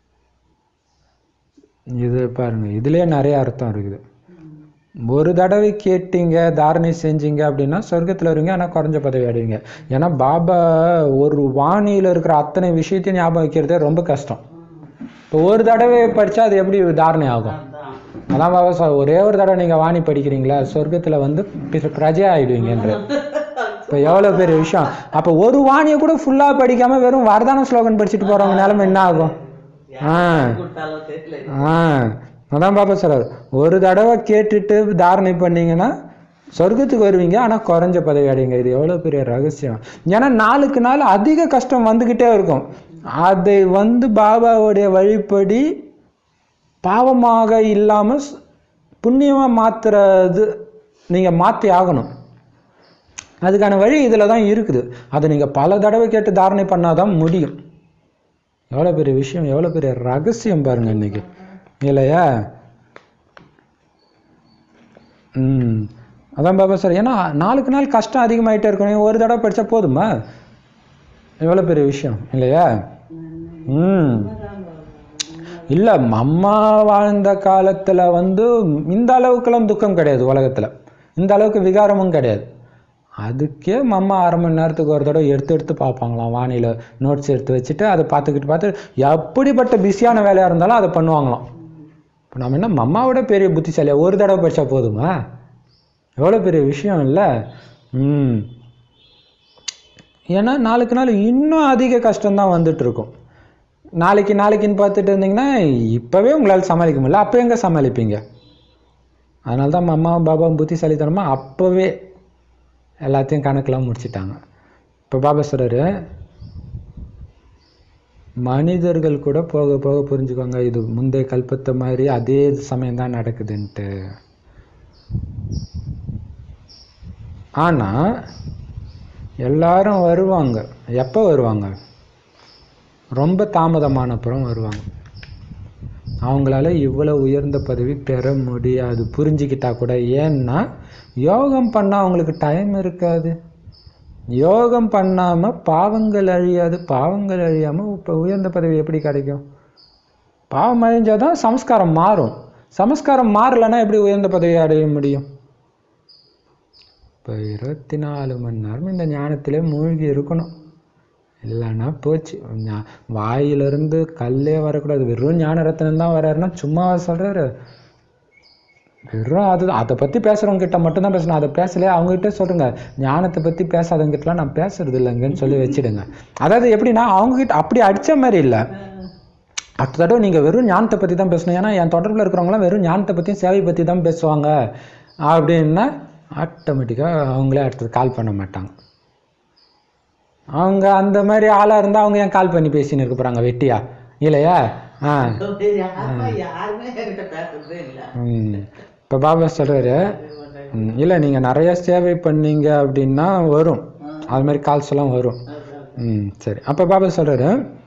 இது பாருங்க இதுலயே நிறைய அர்த்தம் இருக்குது ஒரு தடவை கேட்டீங்க தாரணை செஞ்சீங்க அப்படின்னா சொர்க்கத்துல வருவீங்க ஆனா குறைஞ்ச பதவி அடைவீங்க ஏன்னா பாபா ஒரு வாணியில இருக்கிற அத்தனை விஷயத்தையும் ஞாபகம் வைக்கிறதே ரொம்ப கஷ்டம் இப்போ ஒரு தடவை படிச்சா அது எப்படி தாரணை ஆகும் அதான் பாபா சொல் ஒரே ஒரு தடவை நீங்க வாணி படிக்கிறீங்களா சொர்க்கத்துல வந்து பி- பிரஜை ஆயிடுவீங்கன்ற இப்போ எவ்வளோ பெரிய விஷயம் அப்போ ஒரு வாணியை கூட ஃபுல்லா படிக்காம வெறும் வரதான ஸ்லோகன் படிச்சுட்டு போறவங்க நிலைமை என்ன ஆகும் ஆ கொடுத்தாலும் தெரியல ஆ அதான் பாப்பா சொல்றாரு ஒரு தடவை கேட்டுட்டு தாரணை பண்ணீங்கன்னா சொர்க்கத்துக்கு வருவீங்க ஆனா குறைஞ்ச பதவி அடைங்க இது எவ்வளவு பெரிய ரகசியம் ஏன்னா நாளுக்கு நாள் அதிக கஷ்டம் வந்துகிட்டே இருக்கும் அதை வந்து பாபாவுடைய வழிப்படி பாவமாக இல்லாம ஸ்- புண்ணியமா மாத்துறது நீங்க மாத்தி ஆகணும் அதுக்கான வழி இதுல தான் இருக்குது அதை நீங்க பல தடவை கேட்டு தாரணை பண்ணாதான் முடியும் எவ்வளோ பெரிய விஷயம் எவ்வளோ பெரிய ரகசியம் பாருங்க இன்னைக்கு இல்லையா ம் அதான் பாபா சார் ஏன்னா நாளுக்கு நாள் கஷ்டம் அதிகமாயிட்டே இருக்கணும் ஒரு தடவை படிச்சா போதுமா எவ்வளோ பெரிய விஷயம் இல்லையா ம் இல்லை அம்மா வாழ்ந்த காலத்தில் வந்து இந்த அளவுக்குலாம் துக்கம் கிடையாது உலகத்தில் இந்த அளவுக்கு விகாரமும் கிடையாது அதுக்கே மம்மா அரை மணி நேரத்துக்கு ஒரு தடவை எடுத்து எடுத்து பார்ப்பாங்களாம் வானியில் நோட்ஸ் எடுத்து வச்சுட்டு அதை பார்த்துக்கிட்டு பார்த்து எப்படிப்பட்ட பிஸியான வேலையாக இருந்தாலும் அதை பண்ணுவாங்களாம் இப்போ நம்ம என்ன மம்மாவோட பெரிய புத்திசாலியா ஒரு தடவை படித்தா போதுமா எவ்வளோ பெரிய விஷயம் இல்லை ம் ஏன்னா நாளுக்கு நாள் இன்னும் அதிக கஷ்டம்தான் வந்துட்டு இருக்கும் நாளைக்கு நாளைக்குன்னு பார்த்துட்டு இருந்தீங்கன்னா இப்போவே உங்களால் சமாளிக்க முடியல அப்போ எங்கே சமாளிப்பீங்க அதனால தான் அம்மா பாபா புத்திசாலித்தனமா அப்போவே எல்லாத்தையும் கணக்கெல்லாம் முடிச்சிட்டாங்க இப்போ பாபா சொல்றாரு மனிதர்கள் கூட போக போக புரிஞ்சுக்கோங்க இது முந்தைய கல்பத்தை மாதிரி அதே சமயம் தான் நடக்குதுன்ட்டு ஆனா எல்லாரும் வருவாங்க எப்போ வருவாங்க ரொம்ப தாமதமான அப்புறம் வருவாங்க அவங்களால இவ்வளவு உயர்ந்த பதவி பெற முடியாது புரிஞ்சுக்கிட்டா கூட ஏன்னா யோகம் பண்ணா அவங்களுக்கு டைம் இருக்காது யோகம் பண்ணாம பாவங்கள் அழியாது பாவங்கள் அழியாம இப்ப உயர்ந்த பதவி எப்படி கிடைக்கும் பாவம் அழிஞ்சாதான் சம்ஸ்காரம் மாறும் சமஸ்காரம் மாறலைன்னா எப்படி உயர்ந்த பதவி அடைய முடியும் இப்போ இருபத்தி நாலு மணி நேரம் இந்த ஞானத்திலே மூழ்கி இருக்கணும் இல்லைன்னா போச்சு ஞா- வாயிலிருந்து கல்லே வரக்கூடாது வெறும் ஞான ரத்னம் தான் வர்றாருன்னா சும்மா சொல்றாரு வெறும் அது அதை பத்தி பேசுறவங்க கிட்ட மட்டும்தான் பேசணும் அதை பேசலையே அவங்க கிட்ட சொல்லுங்க ஞானத்தை பத்தி பேசாதவங்க கிட்டலாம் நான் பேசுறது இல்லைங்கன்னு சொல்லி வச்சிடுங்க அதாவது எப்படின்னா அவங்க கிட்ட அப்படி அடிச்ச மாதிரி இல்லை அடுத்த தடவை நீங்கள் வெறும் ஞானத்தை பற்றி தான் பேசணும் ஏன்னா என் தொடர்பில் இருக்கிறவங்களாம் வெறும் ஞானத்தை பற்றியும் சேவை பற்றி தான் பேசுவாங்க அப்படின்னா ஆட்டோமேட்டிக்காக அவங்களே அடுத்தது கால் பண்ண மாட்டாங்க அவங்க அந்த மாதிரி ஆளாக இருந்தால் அவங்க ஏன் கால் பண்ணி பேசின்னு இருக்க போகிறாங்க வெட்டியா இல்லையா ஆ யாருமே யாருமே என்கிட்ட பேசுறதே இல்லை இப்போ பாபா சொல்கிறாரு இல்லை நீங்கள் நிறைய சேவை பண்ணீங்க அப்படின்னா வரும் அது மாதிரி கால்ஸ் எல்லாம் வரும் ம் சரி அப்போ பாபா சொல்கிறாரு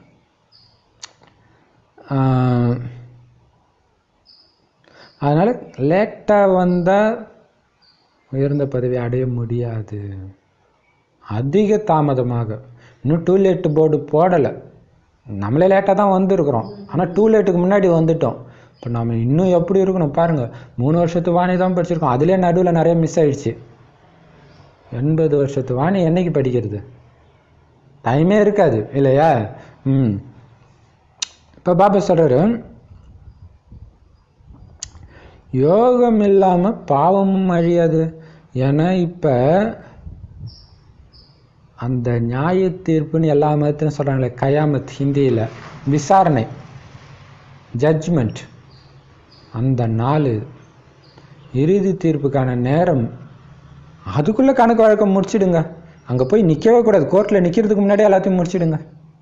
அதனால் லேட்டாக வந்தால் உயர்ந்த பதவி அடைய முடியாது அதிக தாமதமாக இன்னும் டூ லேட் போர்டு போடலை நம்மளே லேட்டாக தான் வந்திருக்கிறோம் ஆனால் டூ லேட்டுக்கு முன்னாடி வந்துட்டோம் இப்போ நம்ம இன்னும் எப்படி இருக்கணும் பாருங்கள் மூணு வருஷத்து வாணி தான் படிச்சிருக்கோம் அதுலேயே நடுவில் நிறைய மிஸ் ஆயிடுச்சு எண்பது வருஷத்து வாணி என்னைக்கு படிக்கிறது டைமே இருக்காது இல்லையா ம் இப்போ பாபா சொல்கிறாரு யோகம் இல்லாமல் பாவமும் அழியாது ஏன்னா இப்போ அந்த நியாய தீர்ப்புன்னு எல்லா மதத்திலும் சொல்கிறாங்களே கயாமத் ஹிந்தியில் விசாரணை ஜட்ஜ்மெண்ட் அந்த நாள் இறுதி தீர்ப்புக்கான நேரம் அதுக்குள்ளே கணக்கு வழக்கம் முடிச்சிடுங்க அங்கே போய் நிற்கவே கூடாது கோர்ட்டில் நிற்கிறதுக்கு முன்னாடி எல்லாத்தையும் முடிச்சிடுங்க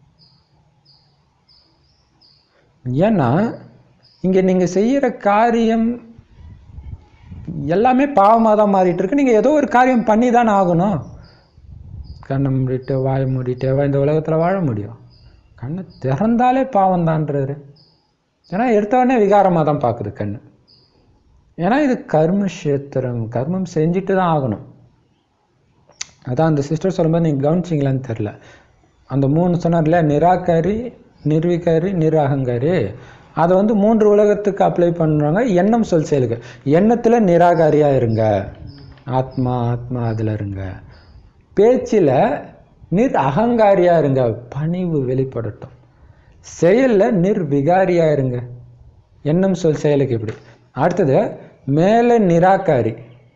ஏன்னா இங்கே நீங்கள் செய்கிற காரியம் எல்லாமே பாவமாக தான் மாறிட்டு இருக்கு நீங்கள் ஏதோ ஒரு காரியம் பண்ணி தானே ஆகணும் கண்ணை மூடிட்டு வாயை மூடிட்டு இந்த உலகத்தில் வாழ முடியும் கண்ணை திறந்தாலே பாவம் தான்றாரு ஏன்னா எடுத்தவொடனே விகாரமாக தான் பார்க்குது கண் ஏன்னா இது கர்ம கஷேத்திரம் கர்மம் செஞ்சுட்டு தான் ஆகணும் அதான் அந்த சிஸ்டர் சொல்லும்போது நீங்கள் கவனிச்சிங்களான்னு தெரில அந்த மூணு சொன்னார்ல நிராகாரி நிர்விகாரி நிராகங்காரி அதை வந்து மூன்று உலகத்துக்கு அப்ளை பண்ணுறாங்க எண்ணம் சொல் செயலுக்கு எண்ணத்தில் நிராகாரியாக இருங்க ஆத்மா ஆத்மா அதில் இருங்க பேச்சில் நிர் அகங்காரியாக இருங்க பணிவு வெளிப்படட்டும் செயலில் நிர்விகாரியாக இருங்க எண்ணம் சொல் செயலுக்கு இப்படி அடுத்தது மேலே நிராகாரி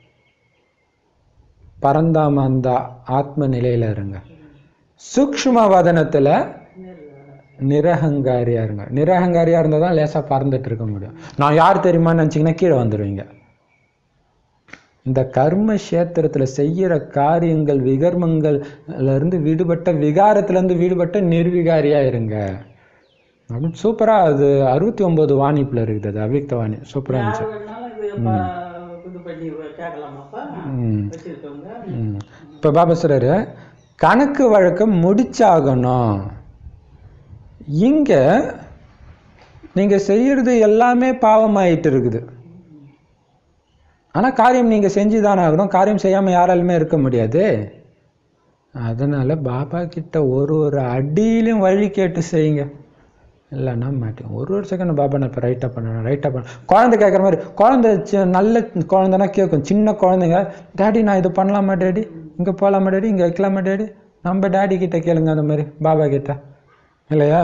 பரந்தாம அந்த ஆத்ம நிலையில் இருங்க சூக்ஷ்ம வதனத்தில் நிரகங்காரியா இருங்க நிரகங்காரியா இருந்தால் தான் லேசாக பறந்துட்டு இருக்க முடியும் நான் யார் தெரியுமான்னு நினச்சிங்கன்னா கீழே வந்துடுவீங்க இந்த கர்ம கஷேத்திரத்தில் செய்கிற காரியங்கள் விகர்மங்கள்ல இருந்து விடுபட்ட விகாரத்துலேருந்து விடுபட்ட நிர்விகாரியா இருங்க அப்படின்னு சூப்பராக அது அறுபத்தி ஒம்பது வாணிப்பில் இருக்குது அது அவ்விக்த வாணி சூப்பராக இருந்துச்சு வேணாலும் இது ப- இது பண்ணி கேட்கலாமாப்பா ம் வச்சிருக்கவங்க இப்போ பாபா சொல்றாரு கணக்கு வழக்கம் முடிச்சாகணும் இங்கே நீங்கள் செய்யறது எல்லாமே பாவமாயிட்டு இருக்குது ஆனால் காரியம் நீங்கள் செஞ்சு தானே ஆகணும் காரியம் செய்யாமல் யாராலுமே இருக்க முடியாது அதனால் பாபா கிட்ட ஒரு ஒரு அடியிலும் வழி கேட்டு செய்யுங்க இல்லைன்னா மாட்டேன் ஒரு ஒரு செகண்ட் பாபா நான் இப்போ ரைட்டாக பண்ணணும் ரைட்டாக பண்ண குழந்தை கேட்குற மாதிரி குழந்தை சி- நல்ல குழந்தைனா கேட்கும் சின்ன குழந்தைங்க டேடி நான் இது பண்ணலாமா டேடி இங்கே போகலாமா டேடி இங்கே வைக்கலாமா டேடி நம்ம டேடி கிட்ட கேளுங்க அந்த மாதிரி பாபா கிட்ட இல்லையா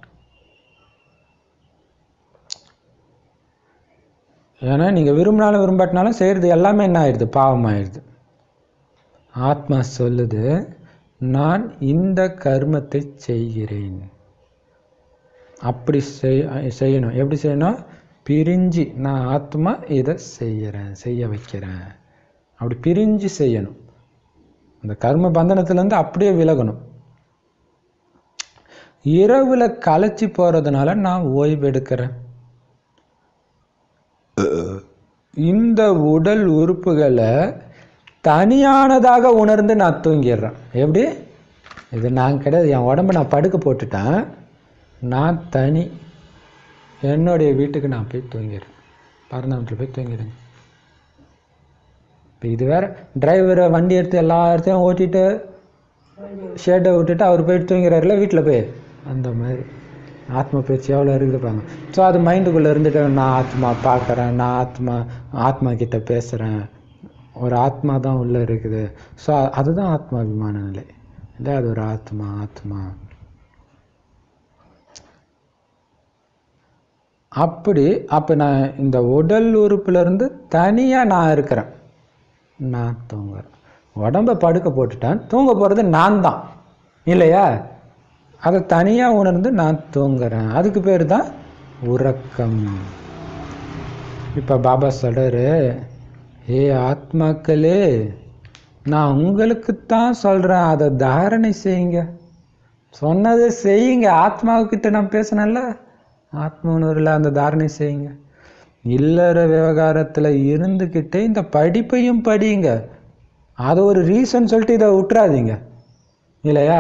ஏன்னா நீங்கள் விரும்பினாலும் விரும்பாட்டினாலும் செய்கிறது எல்லாமே என்ன ஆயிடுது பாவமாயிடுது ஆத்மா சொல்லுது நான் இந்த கர்மத்தை செய்கிறேன் அப்படி செய் செய்யணும் எப்படி செய்யணும் பிரிஞ்சு நான் ஆத்மா இதை செய்யறேன் செய்ய வைக்கிறேன் அப்படி பிரிஞ்சு செய்யணும் அந்த கர்ம பந்தனத்துலேருந்து அப்படியே விலகணும் இரவுல களைச்சி போறதுனால நான் ஓய்வு எடுக்கிறேன் இந்த உடல் உறுப்புகளை தனியானதாக உணர்ந்து நான் தூங்கிடுறேன் எப்படி இது நான் கிடையாது என் உடம்ப நான் படுக்க போட்டுட்டேன் நான் தனி என்னுடைய வீட்டுக்கு நான் போய் தூங்கிடுறேன் பரந்தாமத்தில் போய் தூங்கிடுங்க இப்போ இது வேற டிரைவரை வண்டி எடுத்து எல்லா இடத்தையும் ஓட்டிட்டு ஷேடை விட்டுட்டு அவர் போயிட்டு தூங்கிறாருல வீட்டில் போய் அந்த மாதிரி ஆத்மா பேச்சு எவ்வளோ இருக்குது பாருங்க ஸோ அது மைண்டுக்குள்ளே இருந்துட்டு நான் ஆத்மா பார்க்குறேன் நான் ஆத்மா ஆத்மா கிட்ட பேசுகிறேன் ஒரு ஆத்மா தான் உள்ளே இருக்குது ஸோ அதுதான் ஆத்மாபிமான நிலை இல்லை அது ஒரு ஆத்மா ஆத்மா அப்படி அப்போ நான் இந்த உடல் உறுப்புலேருந்து தனியாக நான் இருக்கிறேன் நான் தூங்குறேன் உடம்ப படுக்க போட்டுட்டேன் தூங்க போகிறது நான் தான் இல்லையா அதை தனியாக உணர்ந்து நான் தூங்குறேன் அதுக்கு பேர் தான் உறக்கம் இப்போ பாபா சொல்கிறாரு ஏ ஆத்மாக்களே நான் உங்களுக்குத்தான் சொல்கிறேன் அதை தாரணை செய்யுங்க சொன்னதை செய்யுங்க ஆத்மாவுக்கிட்ட நான் பேசினேன்ல ஆத்ம உணர்வில் அந்த தாரணை செய்யுங்க இல்லற விவகாரத்தில் இருந்துக்கிட்டே இந்த படிப்பையும் படியுங்க அது ஒரு ரீசன் சொல்லிட்டு இதை விட்டுறாதீங்க இல்லையா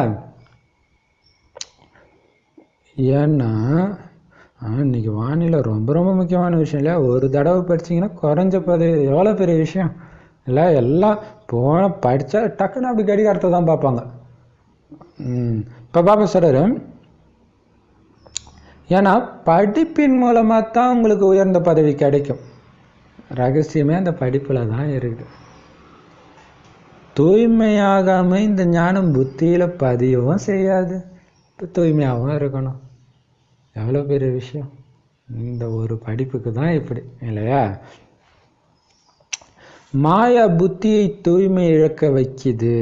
ஏன்னா ஆ, இன்னைக்கு வானிலை ரொம்ப ரொம்ப முக்கியமான விஷயம் இல்லையா ஒரு தடவை படிச்சீங்கன்னா குறைஞ்ச பதவி எவ்வளோ பெரிய விஷயம் இல்லை எல்லாம் போன படித்தா டக்குன்னு அப்படி கடிகாரத்தை தான் பார்ப்பாங்க ம் இப்போ பாப்பா சொல்கிறாரு ஏன்னா படிப்பின் மூலமாக தான் உங்களுக்கு உயர்ந்த பதவி கிடைக்கும் ரகசியமே அந்த படிப்பில் தான் இருக்குது தூய்மையாகாம இந்த ஞானம் புத்தியில் பதியவும் செய்யாது இப்போ தூய்மையாகவும் இருக்கணும் எவ்வளோ பெரிய விஷயம் இந்த ஒரு படிப்புக்கு தான் இப்படி இல்லையா மாயா புத்தியை தூய்மை இழக்க வைக்குது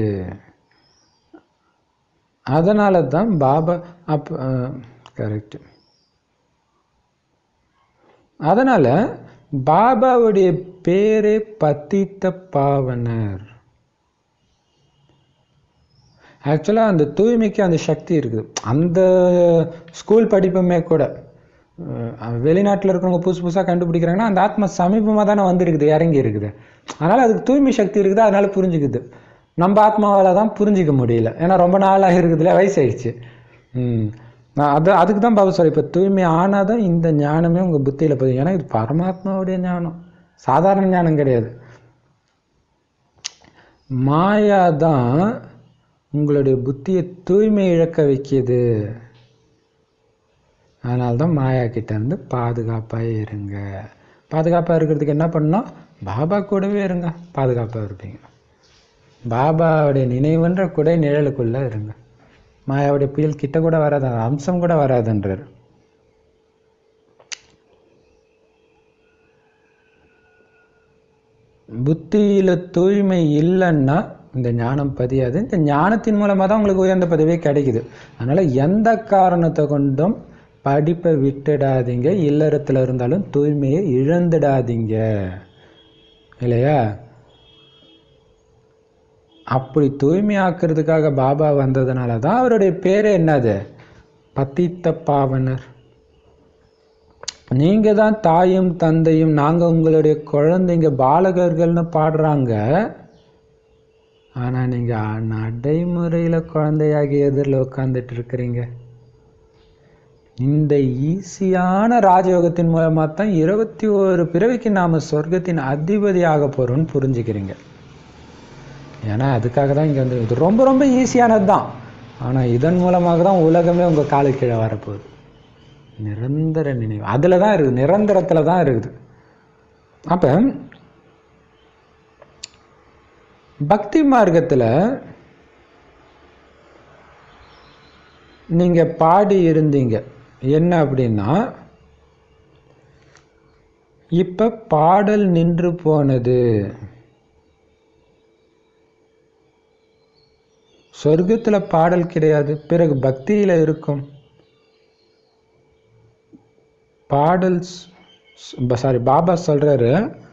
அதனால தான் பாபா அப் கரெக்ட் அதனால பாபாவுடைய பேரே பத்தித்த பாவனர் ஆக்சுவலாக அந்த தூய்மைக்கு அந்த சக்தி இருக்குது அந்த ஸ்கூல் படிப்புமே கூட வெளிநாட்டில் இருக்கிறவங்க புதுசு புதுசாக கண்டுபிடிக்கிறாங்கன்னா அந்த ஆத்மா சமீபமாக தானே வந்திருக்குது இறங்கி இருக்குது அதனால் அதுக்கு தூய்மை சக்தி இருக்குது அதனால புரிஞ்சுக்குது நம்ம ஆத்மாவால் தான் புரிஞ்சிக்க முடியல ஏன்னா ரொம்ப நாளாக இருக்குதுல வயசாயிடுச்சு ம் நான் அது அதுக்கு தான் பாபு சார் இப்போ தூய்மை ஆனால் தான் இந்த ஞானமே உங்கள் புத்தியில் பதியும் ஏன்னா இது பரமாத்மாவுடைய ஞானம் சாதாரண ஞானம் கிடையாது மாயா தான் உங்களுடைய புத்தியை தூய்மை இழக்க வைக்கிது அதனால தான் மாயா கிட்ட இருந்து பாதுகாப்பாக இருங்க பாதுகாப்பாக இருக்கிறதுக்கு என்ன பண்ணணும் பாபா கூடவே இருங்க பாதுகாப்பாக இருப்பீங்க பாபாவுடைய நினைவுன்ற குடை நிழலுக்குள்ளே இருங்க மாயாவுடைய புயல் கிட்ட கூட வராது அந்த அம்சம் கூட வராதுன்றார் புத்தியில் தூய்மை இல்லைன்னா இந்த ஞானம் பதியாது இந்த ஞானத்தின் மூலமாக தான் உங்களுக்கு உயர்ந்த பதவியே கிடைக்குது அதனால் எந்த காரணத்தை கொண்டும் படிப்பை விட்டுடாதீங்க இல்லறத்தில் இருந்தாலும் தூய்மையை இழந்துடாதீங்க இல்லையா அப்படி தூய்மையாக்குறதுக்காக பாபா வந்ததுனால தான் அவருடைய பேர் என்னது பத்தித்த பாவனர் நீங்க தான் தாயும் தந்தையும் நாங்க உங்களுடைய குழந்தைங்க பாலகர்கள்னு பாடுறாங்க ஆனா நீங்க நடைமுறையில குழந்தையாகி எதிரில் உட்காந்துட்டு இருக்கிறீங்க இந்த ஈஸியான ராஜயோகத்தின் மூலமா தான் இருபத்தி ஒரு பிறவிக்கு நாம சொர்க்கத்தின் அதிபதி ஆக போறோம்னு புரிஞ்சுக்கிறீங்க ஏன்னா அதுக்காக தான் இங்கே வந்து இது ரொம்ப ரொம்ப ஈஸியானது தான் ஆனால் இதன் மூலமாக தான் உலகமே உங்கள் காலு கீழே வரப்போகுது நிரந்தர நினைவு அதில் தான் இருக்குது நிரந்தரத்தில் தான் இருக்குது அப்போ பக்தி மார்க்கத்தில் நீங்கள் பாடி இருந்தீங்க என்ன அப்படின்னா இப்போ பாடல் நின்று போனது சொர்க்கத்தில் பாடல் கிடையாது பிறகு பக்தியில் இருக்கும் பாடல் சாரி பாபா சொல்றாரு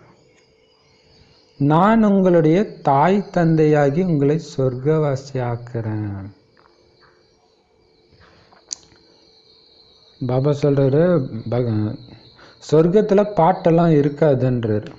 நான் உங்களுடைய தாய் தந்தையாகி உங்களை சொர்க்கவாசி ஆக்குறேன் பாபா சொல்றாரு பக சொர்க்கத்தில் பாட்டெல்லாம் இருக்காதுன்றார்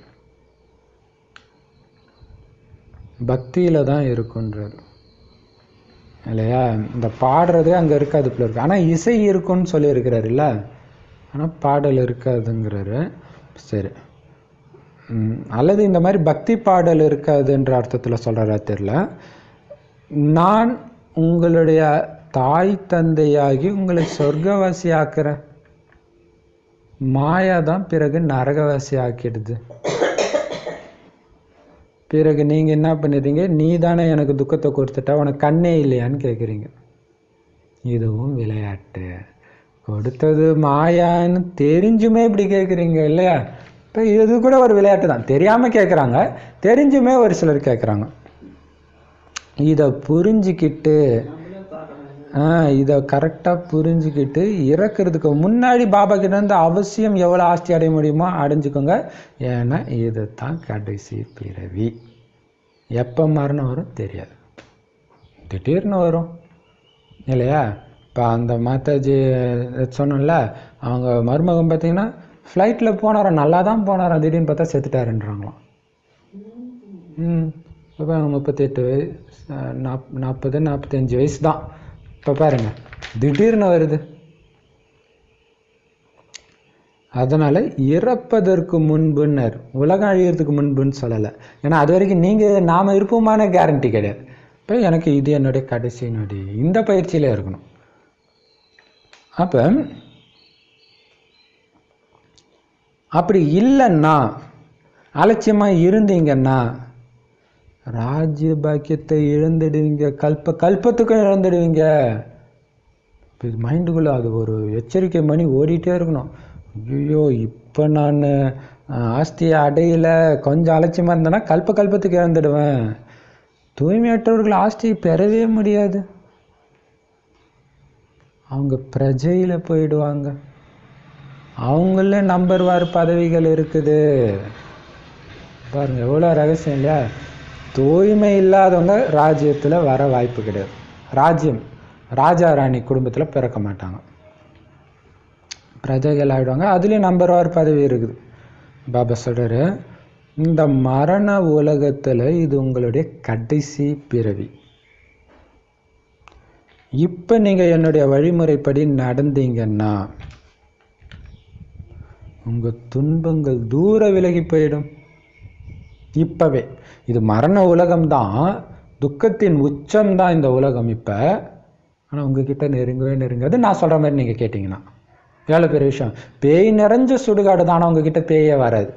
பக்தியில தான் இருக்குன்றார் இல்லையா இந்த பாடுறதே அங்கே இருக்காது போல இருக்கு ஆனால் இசை இருக்கும்னு சொல்லியிருக்கிறாருல்ல ஆனால் பாடல் இருக்காதுங்கிறாரு சரி ம், அல்லது இந்த மாதிரி பக்தி பாடல் இருக்காதுன்ற அர்த்தத்தில் சொல்கிறாரா தெரியல நான் உங்களுடைய தாய் தந்தையாகி உங்களை சொர்க்கவாசி ஆக்குறேன் மாயா தான் பிறகு நரகவாசி ஆக்கிடுது பிறகு நீங்கள் என்ன பண்ணிடுறீங்க நீ தானே எனக்கு துக்கத்தை கொடுத்துட்டா உனக்கு கண்ணே இல்லையான்னு கேட்குறீங்க இதுவும் விளையாட்டு கொடுத்தது மாயான்னு தெரிஞ்சுமே இப்படி கேட்குறீங்க இல்லையா இப்போ இது கூட ஒரு விளையாட்டு தான் தெரியாமல் கேட்குறாங்க தெரிஞ்சுமே ஒரு சிலர் கேட்குறாங்க இதை புரிஞ்சுக்கிட்டு நம்மளே பார்க்கணும் ஆ இதை கரெக்டாக புரிஞ்சுக்கிட்டு இறக்கிறதுக்கு முன்னாடி பாபா கிட்ட இருந்து அவசியம் எவ்வளோ ஆஸ்தி அடைய முடியுமோ அடைஞ்சுக்கோங்க ஏன்னா இது தான் கடைசி பிறவி எப்போ மரணம் வரும் தெரியாது திடீர்னு வரும் இல்லையா இப்போ அந்த மாதாஜி சொன்னோம்ல அவங்க மருமகன் பார்த்தீங்கன்னா ஃப்ளைட்டில் போனாராம் நல்லா தான் போனாராம் திடீர்னு பார்த்தா செத்துட்டாருன்றாங்களாம் ம் இப்போ முப்பத்தெட்டு வயசு நாப் நாற்பது நாற்பத்தஞ்சு வயசு தான் இப்போ பாருங்க திடீர்னு வருது அதனால் இறப்பதற்கு முன்புன்னர் உலகம் அழியறதுக்கு முன்புன்னு சொல்லலை ஏன்னா அது வரைக்கும் நீங்கள் நாம் இருப்போமான கேரண்டி கிடையாது இப்போ எனக்கு இது என்னுடைய கடைசி நொடி இந்த பயிற்சியில் இருக்கணும் அப்போ அப்படி இல்லைன்னா அலட்சியமாக இருந்தீங்கன்னா ராஜ்ய பாக்கியத்தை இழந்துடுவீங்க கல்ப கல்பத்துக்கும் இழந்துடுவீங்க இப்போ இது மைண்டுக்குள்ளே அது ஒரு எச்சரிக்கை மணி ஓடிட்டே இருக்கணும் ஐயோ இப்போ நான் ஆஸ்தியை அடையில கொஞ்சம் அலட்சியமாக இருந்தேன்னா கல்ப கல்பத்துக்கு இழந்துடுவேன் தூய்மையற்றவர்கள் ஆஸ்தியை பெறவே முடியாது அவங்க பிரஜையில் போயிடுவாங்க அவங்களே நம்பர் வார் பதவிகள் இருக்குது பாருங்க எவ்வளோ ரகசியம் இல்லையா தூய்மை இல்லாதவங்க ராஜ்யத்தில் வர வாய்ப்பு கிடையாது ராஜ்யம் ராஜா ராணி குடும்பத்தில் பிறக்க மாட்டாங்க பிரஜைகள் ஆகிடுவாங்க அதுலேயும் நம்பர் வார் பதவி இருக்குது பாபா சொல்கிறாரு இந்த மரண உலகத்தில் இது உங்களுடைய கடைசி பிறவி இப்போ நீங்கள் என்னுடைய வழிமுறைப்படி நடந்தீங்கன்னா உங்கள் துன்பங்கள் தூர விலகி போயிடும் இப்போவே இது மரண உலகம்தான் துக்கத்தின் உச்சம் தான் இந்த உலகம் இப்போ ஆனால் உங்ககிட்ட நெருங்கவே நெருங்காது நான் சொல்கிற மாதிரி நீங்கள் கேட்டிங்கன்னா எவ்வளோ பெரிய விஷயம் பேய் நிறைஞ்ச சுடுகாடு தான் ஆனால் உங்ககிட்ட பேயே வராது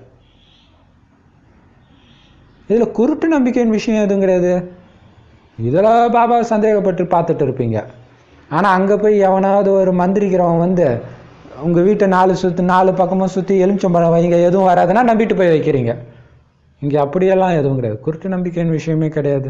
இதில் குருட்டு நம்பிக்கையின் விஷயம் எதுவும் கிடையாது இதில் பாபா சந்தேகப்பட்டு பார்த்துட்டு இருப்பீங்க ஆனால் அங்கே போய் எவனாவது ஒரு மந்திரிக்கிறவன் வந்து உங்கள் வீட்டை நாலு சுற்றி நாலு பக்கமும் சுற்றி எலுமிச்சம்பழம் வைங்க எதுவும் வராதுன்னா நம்பிட்டு போய் வைக்கிறீங்க இங்கே அப்படியெல்லாம் எதுவும் கிடையாது குருட்டு நம்பிக்கையின் விஷயமே கிடையாது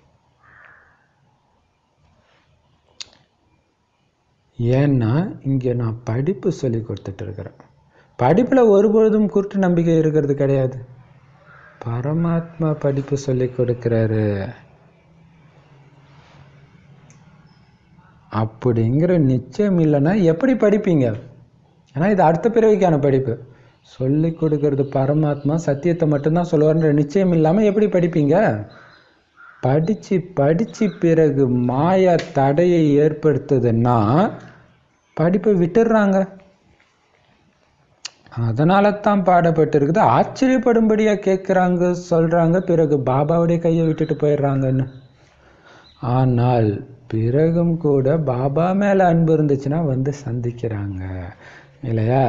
ஏன்னா இங்கே நான் படிப்பு சொல்லி கொடுத்துட்டு இருக்கிறேன் படிப்பில் ஒருபொழுதும் குருட்டு நம்பிக்கை இருக்கிறது கிடையாது பரமாத்மா படிப்பு சொல்லி கொடுக்குறாரு அப்படிங்கிற நிச்சயம் இல்லைன்னா எப்படி படிப்பீங்க ஏன்னா இது அடுத்த பிறவிக்கான படிப்பு சொல்லி கொடுக்கறது பரமாத்மா சத்தியத்தை மட்டும்தான் சொல்லுவார்ன்ற நிச்சயம் இல்லாமல் எப்படி படிப்பீங்க படித்து படித்து பிறகு மாயா தடையை ஏற்படுத்துதுன்னா படிப்பை விட்டுடுறாங்க அதனால தான் பாடப்பட்டிருக்குது ஆச்சரியப்படும்படியாக கேட்குறாங்க சொல்கிறாங்க பிறகு பாபாவுடைய கையை விட்டுட்டு போயிடுறாங்கன்னு ஆனால் பிறகும் கூட பாபா மேலே அன்பு இருந்துச்சுன்னா வந்து சந்திக்கிறாங்க இல்லையா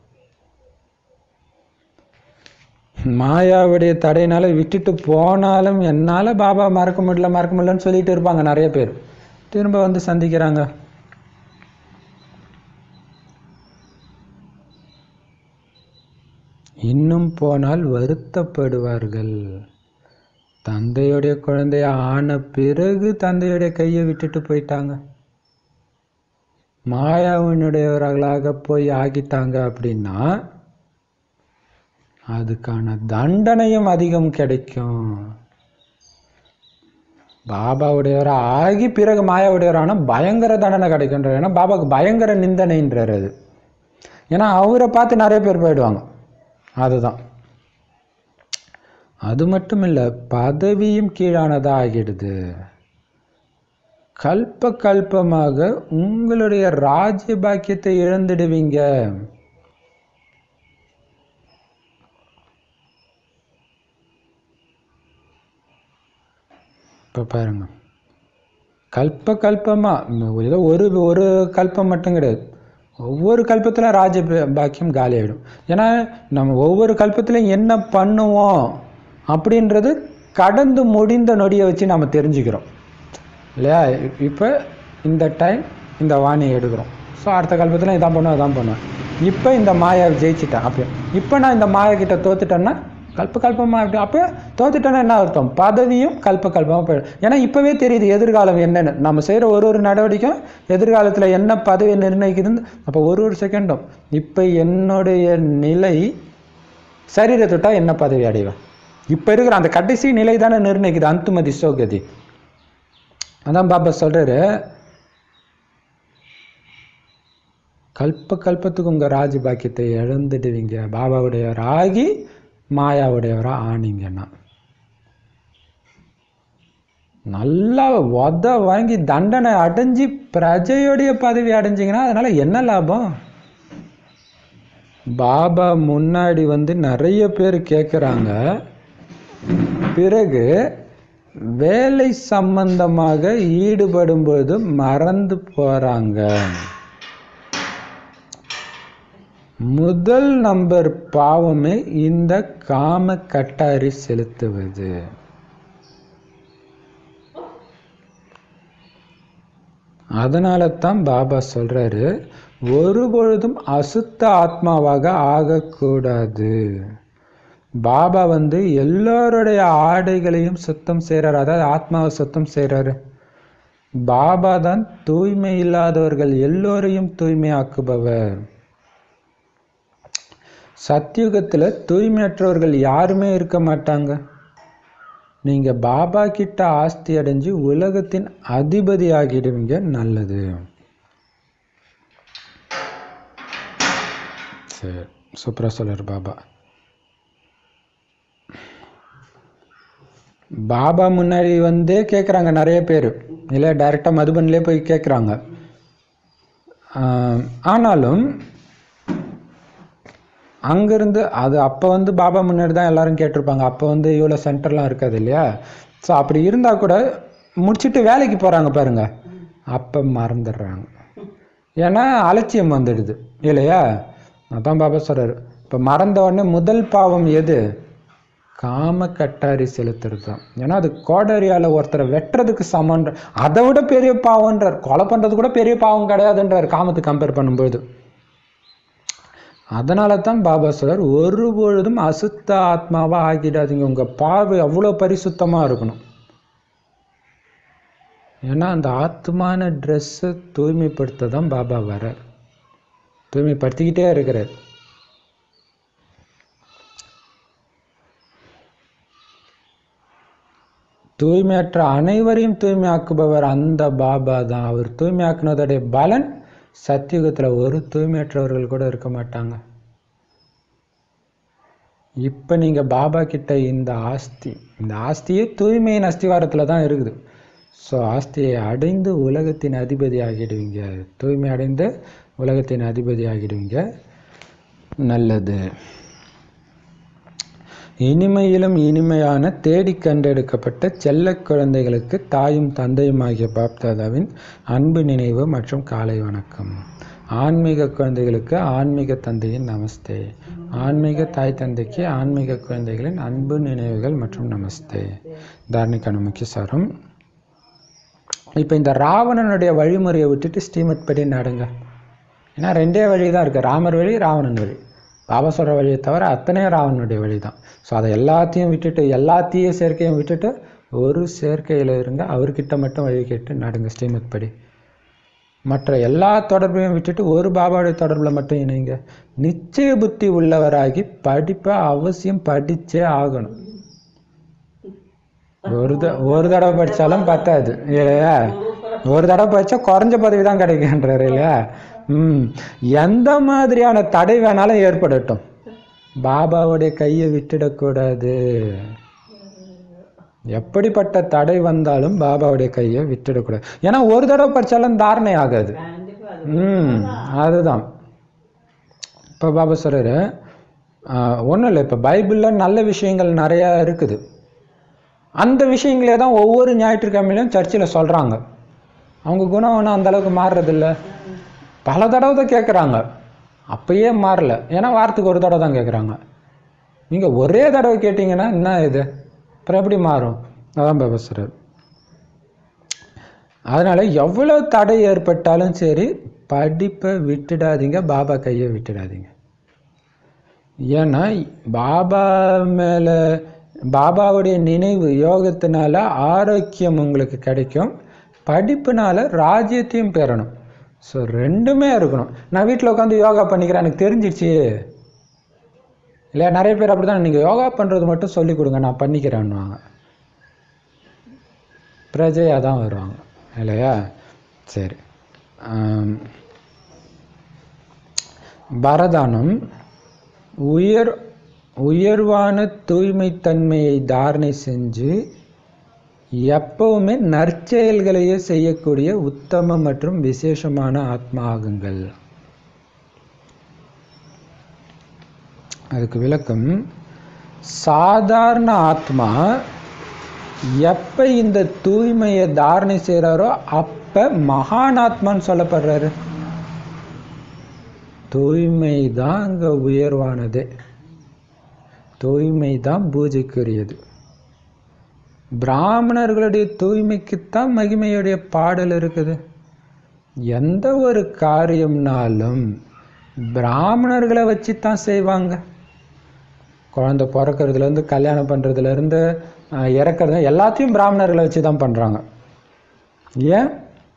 மாயாவுடைய தடையினால விட்டுட்டு போனாலும் என்னால் பாபா மறக்க முடியல மறக்க முடியலன்னு சொல்லிட்டு இருப்பாங்க நிறைய பேர் திரும்ப வந்து சந்திக்கிறாங்க இன்னும் போனால் வருத்தப்படுவார்கள் தந்தையுடைய குழந்தைய ஆன பிறகு தந்தையுடைய கையை விட்டுட்டு போயிட்டாங்க மாயாவினுடையவர்களாக போய் ஆகிட்டாங்க அப்படின்னா அதுக்கான தண்டனையும் அதிகம் கிடைக்கும் பாபாவுடையவரா ஆகி பிறகு மாயாவுடையவரான பயங்கர தண்டனை கிடைக்குன்றார் ஏன்னா பாபாவுக்கு பயங்கர நிந்தனைன்றார் அது ஏன்னா அவரை பார்த்து நிறைய பேர் போயிடுவாங்க அதுதான் அது மட்டும் இல்லை பதவியும் கீழானதா ஆகிடுது கல்ப கல்பமாக உங்களுடைய ராஜ்ய பாக்கியத்தை இழந்துடுவீங்க இப்போ பாருங்க கல்ப கல்பமாக ஏதோ ஒரு ஒரு கல்பம் மட்டும் கிடையாது ஒவ்வொரு கல்பத்தில் ராஜ பா- பாக்கியம் காலி ஆகிடும் ஏன்னா நம்ம ஒவ்வொரு கல்பத்திலையும் என்ன பண்ணுவோம் அப்படின்றது கடந்து முடிந்த நொடியை வச்சு நம்ம தெரிஞ்சுக்கிறோம் இல்லையா இப்போ இந்த டைம் இந்த வாணியை எடுக்கிறோம் ஸோ அடுத்த கல்பத்தில் இதான் பண்ணுவேன் இதான் பண்ணுவேன் இப்போ இந்த மாயாவை ஜெயிச்சிட்டேன் அப்போ இப்போ நான் இந்த மாயா கிட்ட தோத்துட்டேன்னா கல்ப கல்பமாக அப்படி அப்போ தோத்துட்டோன்னா என்ன அர்த்தம் பதவியும் கல்ப கல்பமாக போயிடும் ஏன்னா இப்போவே தெரியுது எதிர்காலம் என்னன்னு நம்ம செய்கிற ஒரு ஒரு நடவடிக்கையும் எதிர்காலத்தில் என்ன பதவி நிர்ணயிக்குதுன்னு அப்போ ஒரு ஒரு செகண்டும் இப்போ என்னுடைய நிலை சரீரை தொட்டா என்ன பதவி அடைவேன் இப்போ இருக்கிற அந்த கடைசி நிலை தானே நிர்ணயிக்குது அந்துமதி சோகதி அதான் பாபா சொல்றாரு கல்ப கல்பத்துக்கு உங்கள் ராஜ பாக்கியத்தை இழந்துடுவீங்க பாபாவுடையவர் ஆகி மாயாவுடையவரா ஆனீங்கன்னா நல்லா உத வாங்கி தண்டனை அடைஞ்சு பிரஜையுடைய பதவி அடைஞ்சிங்கன்னா அதனால என்ன லாபம் பாபா முன்னாடி வந்து நிறைய பேர் கேட்குறாங்க பிறகு வேலை சம்பந்தமாக ஈடுபடும்போது மறந்து போறாங்க முதல் நம்பர் பாவமே இந்த காம கட்டாரி செலுத்துவது அதனால தான் பாபா சொல்றாரு ஒரு பொழுதும் அசுத்த ஆத்மாவாக ஆகக்கூடாது பாபா வந்து எல்லோருடைய ஆடைகளையும் சுத்தம் செய்கிறார் அதாவது ஆத்மாவை சுத்தம் செய்கிறாரு பாபா தான் தூய்மை இல்லாதவர்கள் எல்லோரையும் தூய்மையாக்குபவர் சத்தியுகத்தில் தூய்மையற்றவர்கள் யாருமே இருக்க மாட்டாங்க நீங்க பாபா கிட்ட ஆஸ்தி அடைஞ்சு உலகத்தின் அதிபதி ஆகிடுவீங்க நல்லது சரி சூப்பரா சொல்றாரு பாபா பாபா முன்னாடி வந்து கேட்குறாங்க நிறைய பேர் இல்லை டைரெக்டாக மதுபன்லேயே போய் கேட்குறாங்க ஆனாலும் அங்கேருந்து அது அப்போ வந்து பாபா முன்னாடி தான் எல்லாரும் கேட்டிருப்பாங்க அப்போ வந்து இவ்வளோ சென்டர்லாம் இருக்காது இல்லையா ஸோ அப்படி இருந்தால் கூட முடிச்சுட்டு வேலைக்கு போகிறாங்க பாருங்க அப்போ மறந்துடுறாங்க ஏன்னா அலட்சியம் வந்துடுது இல்லையா அதான் பாபா சொல்கிறாரு இப்போ மறந்த உடனே முதல் பாவம் எது காம கட்டாரி செலுத்துறது தான் ஏன்னா அது கோடரியால் ஒருத்தரை வெட்டுறதுக்கு சமன்ற அதை விட பெரிய பாவம்ன்றார் கொலை பண்ணுறது கூட பெரிய பாவம் கிடையாதுன்றார் காமத்தை கம்பேர் பண்ணும்போது அதனால தான் பாபா சொல்றார் ஒரு பொழுதும் அசுத்த ஆத்மாவா ஆக்கிடாதீங்க உங்க பார்வை அவ்வளோ பரிசுத்தமா இருக்கணும் ஏன்னா அந்த ஆத்மான ட்ரெஸ்ஸை தூய்மைப்படுத்த தான் பாபா வரார் தூய்மைப்படுத்திக்கிட்டே இருக்கிறார் தூய்மையற்ற அனைவரையும் தூய்மையாக்குபவர் அந்த பாபா தான் அவர் தூய்மையாக்குனதோடைய பலன் சத்தியுகத்தில் ஒரு தூய்மையற்றவர்கள் கூட இருக்க மாட்டாங்க இப்போ நீங்கள் பாபா கிட்ட இந்த ஆஸ்தி இந்த ஆஸ்தியே தூய்மையின் அஸ்திவாரத்தில் தான் இருக்குது ஸோ ஆஸ்தியை அடைந்து உலகத்தின் அதிபதி ஆகிடுவீங்க தூய்மை அடைந்து உலகத்தின் அதிபதி ஆகிடுவீங்க நல்லது இனிமையிலும் இனிமையான தேடி கண்டெடுக்கப்பட்ட செல்ல குழந்தைகளுக்கு தாயும் தந்தையும் ஆகிய பாப்தாதாவின் அன்பு நினைவு மற்றும் காலை வணக்கம் ஆன்மீக குழந்தைகளுக்கு ஆன்மீக தந்தையின் நமஸ்தே ஆன்மீக தாய் தந்தைக்கு ஆன்மீக குழந்தைகளின் அன்பு நினைவுகள் மற்றும் நமஸ்தே தார்ணிக்கான முக்கிய சாரம் இப்போ இந்த ராவணனுடைய வழிமுறையை விட்டுட்டு ஸ்ரீமத் படி நடுங்க ஏன்னா ரெண்டே வழி தான் இருக்குது ராமர் வழி ராவணன் வழி பாபா சொல்கிற வழியை தவிர அத்தனையும் ராவணனுடைய வழி தான் ஸோ அதை எல்லாத்தையும் விட்டுட்டு எல்லாத்தையும் சேர்க்கையும் விட்டுட்டு ஒரு சேர்க்கையில் இருங்க அவர்கிட்ட மட்டும் வழி கேட்டு நடுங்க ஸ்ரீமத் படி மற்ற எல்லா தொடர்பையும் விட்டுட்டு ஒரு பாபாவுடைய தொடர்பில் மட்டும் இணைங்க நிச்சய புத்தி உள்ளவராகி படிப்பை அவசியம் படிச்சே ஆகணும் ஒரு த ஒரு தடவை படித்தாலும் பத்தாது இல்லையா ஒரு தடவை படித்தா குறைஞ்ச பதவி தான் கிடைக்குன்றாரு இல்லையா ம் எந்த மாதிரியான தடை வேணாலும் ஏற்படட்டும் பாபாவுடைய கையை விட்டுடக்கூடாது எப்படிப்பட்ட தடை வந்தாலும் பாபாவுடைய கையை விட்டுடக்கூடாது ஏன்னா ஒரு தடவை படித்தாலும் தாரணை ஆகாது கண்டிப்பா அது ம் அதுதான் இப்போ பாபா சொல்கிறாரு ஒன்றும் இல்லை இப்போ பைபிளில் நல்ல விஷயங்கள் நிறையா இருக்குது அந்த விஷயங்களே தான் ஒவ்வொரு ஞாயிற்றுக்கிழமையிலும் சர்ச்சில் சொல்கிறாங்க அவங்க குணம் ஒன்றும் அந்த அளவுக்கு மாறுறதில்ல பல தடவை தான் கேட்குறாங்க அப்பயே மாறல ஏன்னா வாரத்துக்கு ஒரு தடவை தான் கேட்குறாங்க நீங்கள் ஒரே தடவை கேட்டிங்கன்னா என்ன இது அப்புறம் எப்படி மாறும் அதான் பாபா சொல்கிறார் அதனால எவ்வளோ தடை ஏற்பட்டாலும் சரி படிப்பை விட்டுடாதீங்க பாபா கையை விட்டுடாதீங்க ஏன்னா பாபா மேலே பாபாவுடைய நினைவு யோகத்தினால ஆரோக்கியம் உங்களுக்கு கிடைக்கும் படிப்புனால ராஜ்யத்தையும் பெறணும் ஸோ ரெண்டுமே இருக்கணும் நான் வீட்டில் உட்காந்து யோகா பண்ணிக்கிறேன் எனக்கு தெரிஞ்சிடுச்சு இல்லையா நிறைய பேர் அப்படி தான் நீங்கள் யோகா பண்ணுறது மட்டும் சொல்லிக் கொடுங்க நான் பண்ணிக்கிறேன்னுவாங்க பிரஜையாக தான் வருவாங்க இல்லையா சரி ஆம். பரதானம் உயர் உயர்வான தூய்மைத்தன்மையை தாரணை செஞ்சு எப்பவுமே நற்செயல்களையே செய்யக்கூடிய உத்தம மற்றும் விசேஷமான ஆத்மா ஆகுங்கள் அதுக்கு விளக்கம் சாதாரண ஆத்மா எப்ப இந்த தூய்மையை தாரணை செய்கிறாரோ அப்ப மகான் ஆத்மான்னு சொல்லப்படுறாரு தூய்மை தான் அங்க உயர்வானது தூய்மை தான் பூஜைக்குரியது பிராமணர்களுடைய தூய்மைக்குத்தான் மகிமையுடைய பாடல் இருக்குது எந்த ஒரு காரியம்னாலும் பிராமணர்களை வச்சு தான் செய்வாங்க குழந்தை பிறக்கிறதுலேருந்து கல்யாணம் பண்ணுறதுலேருந்து இறக்குறது எல்லாத்தையும் பிராமணர்களை வச்சு தான் பண்ணுறாங்க ஏன்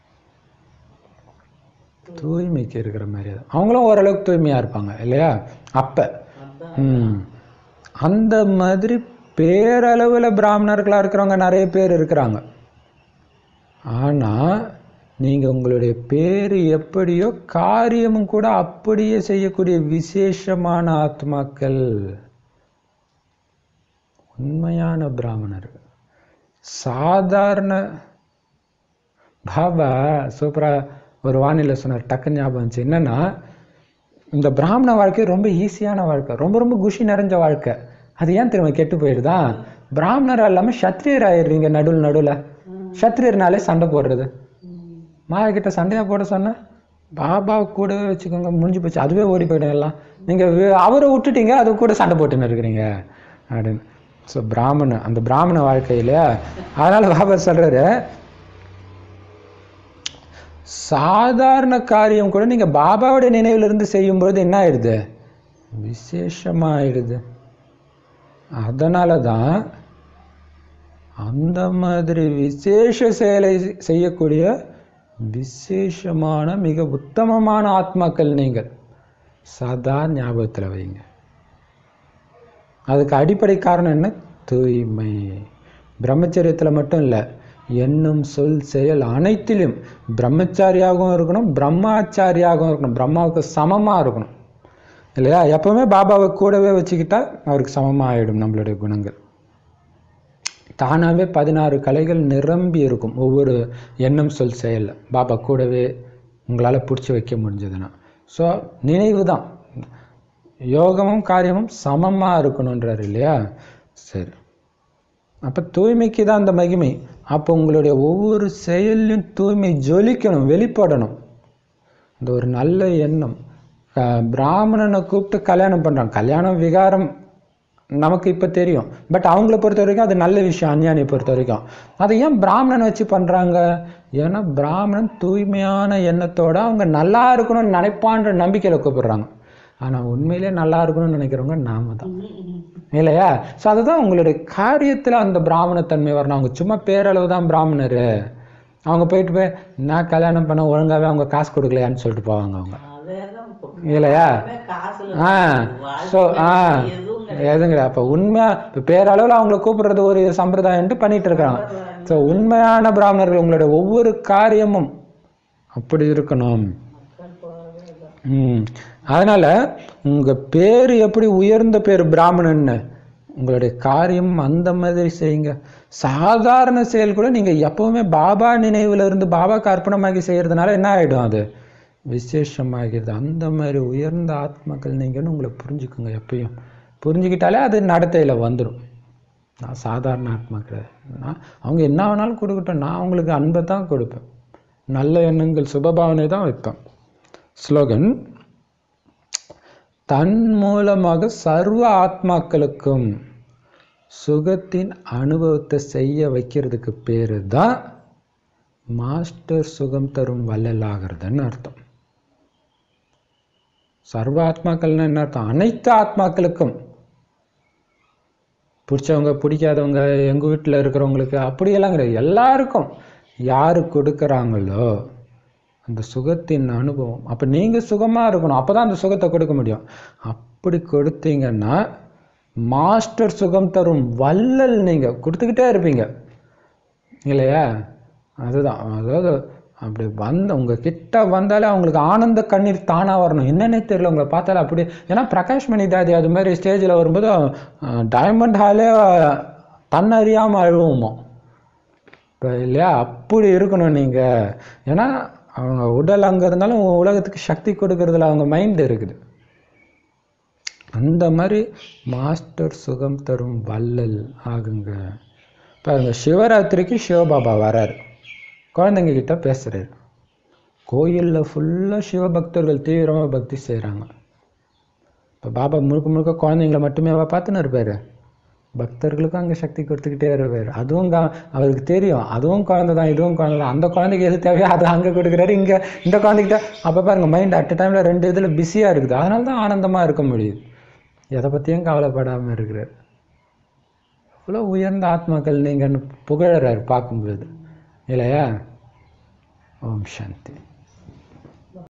தூய்மைக்கு இருக்கிற மாதிரி அது அவங்களும் ஓரளவுக்கு தூய்மையாக இருப்பாங்க இல்லையா அப்போ ம் அந்த மாதிரி பேரளவில் பிராமணர்களாக இருக்கிறவங்க நிறைய பேர் இருக்கிறாங்க ஆனால் நீங்கள் உங்களுடைய பேர் எப்படியோ காரியமும் கூட அப்படியே செய்யக்கூடிய விசேஷமான ஆத்மாக்கள் உண்மையான பிராமணர் சாதாரண பாபா சூப்பராக ஒரு வானிலை சொன்னார் டக்குன்னு ஞாபகம் வந்துச்சு என்னன்னா இந்த பிராமண வாழ்க்கை ரொம்ப ஈஸியான வாழ்க்கை ரொம்ப ரொம்ப குஷி நிறைஞ்ச வாழ்க்கை அது ஏன் திரும்ப கெட்டு போயிடுதா பிராமணரா இல்லாமல் சத்திரியர் ஆயிடுறீங்க நடுவில் நடுவில் சத்திரியர்னாலே சண்டை போடுறது மாயா கிட்ட சண்டையா போட சொன்னேன் பாபா கூடவே வச்சுக்கோங்க முடிஞ்சு போச்சு அதுவே ஓடி போயிடும் எல்லாம் நீங்கள் அவரை விட்டுட்டீங்க அது கூட சண்டை போட்டுன்னு இருக்கிறீங்க அப்படின்னு ஸோ பிராமண அந்த பிராமண வாழ்க்கையில அதனால பாபா சொல்றாரு சாதாரண காரியம் கூட நீங்க பாபாவோட நினைவுல இருந்து செய்யும்போது என்ன ஆயிடுது விசேஷமா ஆயிடுது அதனால தான் அந்த மாதிரி விசேஷ செயலை செய்யக்கூடிய விசேஷமான மிக உத்தமமான ஆத்மாக்கள் நீங்கள் சதா ஞாபகத்தில் வைங்க அதுக்கு அடிப்படை காரணம் என்ன தூய்மை பிரம்மச்சரியத்தில் மட்டும் இல்லை எண்ணம் சொல் செயல் அனைத்திலும் பிரம்மச்சாரியாகவும் இருக்கணும் பிரம்மாச்சாரியாகவும் இருக்கணும் பிரம்மாவுக்கு சமமாக இருக்கணும் இல்லையா எப்பவுமே பாபாவை கூடவே வச்சுக்கிட்டா அவருக்கு சமமாக ஆயிடும் நம்மளுடைய குணங்கள் தானாகவே பதினாறு கலைகள் நிரம்பி இருக்கும் ஒவ்வொரு எண்ணம் சொல் செயலில் பாபா கூடவே உங்களால் பிடிச்சி வைக்க முடிஞ்சதுன்னா ஸோ நினைவு தான் யோகமும் காரியமும் சமமாக இருக்கணுன்றார் இல்லையா சரி அப்போ தூய்மைக்கு தான் அந்த மகிமை அப்போ உங்களுடைய ஒவ்வொரு செயல்லையும் தூய்மை ஜொலிக்கணும் வெளிப்படணும் இந்த ஒரு நல்ல எண்ணம் அஹ் பிராமணனை கூப்பிட்டு கல்யாணம் பண்ணுறாங்க கல்யாணம் விகாரம் நமக்கு இப்போ தெரியும் பட் அவங்கள பொறுத்த வரைக்கும் அது நல்ல விஷயம் அஞ்ஞானியை பொறுத்த வரைக்கும் அதை ஏன் பிராமணனை வச்சு பண்ணுறாங்க ஏன்னா பிராமணன் தூய்மையான எண்ணத்தோட அவங்க நல்லா இருக்கணும்னு நினைப்பான்ற நம்பிக்கையில் கூப்பிடுறாங்க ஆனால் உண்மையிலே நல்லா இருக்கணும்னு நினைக்கிறவங்க நாம தான் இல்லையா ஸோ அதுதான் உங்களுடைய காரியத்தில் அந்த பிராமணத்தன்மை வரணும் அவங்க சும்மா பேரளவு தான் பிராமணர் அவங்க போயிட்டு போய் நான் கல்யாணம் பண்ண ஒழுங்காகவே அவங்க காசு கொடுக்கலையான்னு சொல்லிட்டு போவாங்க அவங்க அதேதான் இப்போ. இல்லையா எல்லாமே காசுல ஆ ஸோ ஆ எதுவும் எதுங்க அப்போ உண்மையா இப்போ பேரளவில் அவங்கள கூப்பிடுறது ஒரு சம்பிரதாயம்ட்டு பண்ணிட்டு இருக்காங்க ஸோ உண்மையான பிராமணர்கள் உங்களுடைய ஒவ்வொரு காரியமும் அப்படி இருக்கணும் ம் அதனால உங்க பேர் எப்படி உயர்ந்த பேர் பிராமணன்னு உங்களுடைய காரியம் அந்த மாதிரி செய்யுங்க சாதாரண செயல் கூட நீங்க எப்பவுமே பாபா நினைவுல இருந்து பாபாக்கு அர்ப்பணமாகி செய்யறதுனால என்ன ஆயிடும் அது விசேஷமாகிறது அந்த மாதிரி உயர்ந்த ஆத்மாக்கள் நீங்கன்னு உங்களை புரிஞ்சுக்குங்க எப்பயும் புரிஞ்சுக்கிட்டாலே அது நடத்தையில வந்துடும் நான் சாதாரண ஆத்மா கிடையாது நான் அவங்க என்ன வேணாலும் கொடுக்கட்டும் நான் அவங்களுக்கு அன்பை தான் கொடுப்பேன் நல்ல எண்ணங்கள் சுபபாவனை தான் வைப்பேன் ஸ்லோகன் தன் மூலமாக சர்வ ஆத்மாக்களுக்கும் சுகத்தின் அனுபவத்தை செய்ய வைக்கிறதுக்கு பேரு தான் மாஸ்டர் சுகம் தரும் வள்ளல் ஆகிறதுன்னு அர்த்தம் சர்வ ஆத்மாக்கள்னா என்ன அர்த்தம் அனைத்து ஆத்மாக்களுக்கும் பிடிச்சவங்க பிடிக்காதவங்க எங்கள் வீட்டில் இருக்கிறவங்களுக்கு அப்படியெல்லாம் கிடையாது எல்லாருக்கும் யார் கொடுக்குறாங்களோ அந்த சுகத்தின் அனுபவம் அப்போ நீங்கள் சுகமாக இருக்கணும் அப்போ தான் அந்த சுகத்தை கொடுக்க முடியும் அப்படி கொடுத்தீங்கன்னா மாஸ்டர் சுகம் தரும் வள்ளல் நீங்கள் கொடுத்துக்கிட்டே இருப்பீங்க இல்லையா அதுதான் அதாவது அப்படி வந்த உங்க கிட்ட வந்தாலே அவங்களுக்கு ஆனந்த கண்ணீர் தானா வரணும் என்னன்னே தெரியல உங்களை பார்த்தாலே அப்படி ஏன்னா பிரகாஷ் மணி தாதி அது மாதிரி ஸ்டேஜில் வரும்போது டைமண்ட் ஹாலே தன்னறியாம அழுவோமோ இப்போ இல்லையா அப்படி இருக்கணும் நீங்க ஏன்னா அவங்க உடல் அங்கே இருந்தாலும் உலகத்துக்கு சக்தி கொடுக்கறதுல அவங்க மைண்ட் இருக்குது அந்த மாதிரி மாஸ்டர் சுகம் தரும் வள்ளல் ஆகுங்க பாருங்க சிவராத்திரிக்கு சிவபாபா வராரு குழந்தைங்க கிட்ட பேசுறாரு கோயிலில் ஃபுல்லாக சிவபக்தர்கள் தீவிரமாக பக்தி செய்கிறாங்க இப்போ பாபா முழுக்க முழுக்க குழந்தைங்கள மட்டுமே பார்த்துன்னு இருப்பார் பக்தர்களுக்கும் அங்கே சக்தி கொடுத்துக்கிட்டே இருப்பார் அதுவும் கா அவருக்கு தெரியும் அதுவும் குழந்தை தான் இதுவும் குழந்தை தான் அந்த குழந்தைக்கு எது தேவையோ அதை அங்கே கொடுக்குறாரு இங்கே இந்த குழந்தைகிட்ட அப்போ பாருங்க மைண்ட் அட் டைமில் ரெண்டு இதில் பிஸியாக இருக்குது அதனால தான் ஆனந்தமாக இருக்க முடியுது எதை பற்றியும் கவலைப்படாமல் இருக்கிறார் இவ்வளோ உயர்ந்த ஆத்மாக்கள் நீங்கன்னு புகழறாரு பார்க்கும்போது இல்லையா ஓம் சாந்தி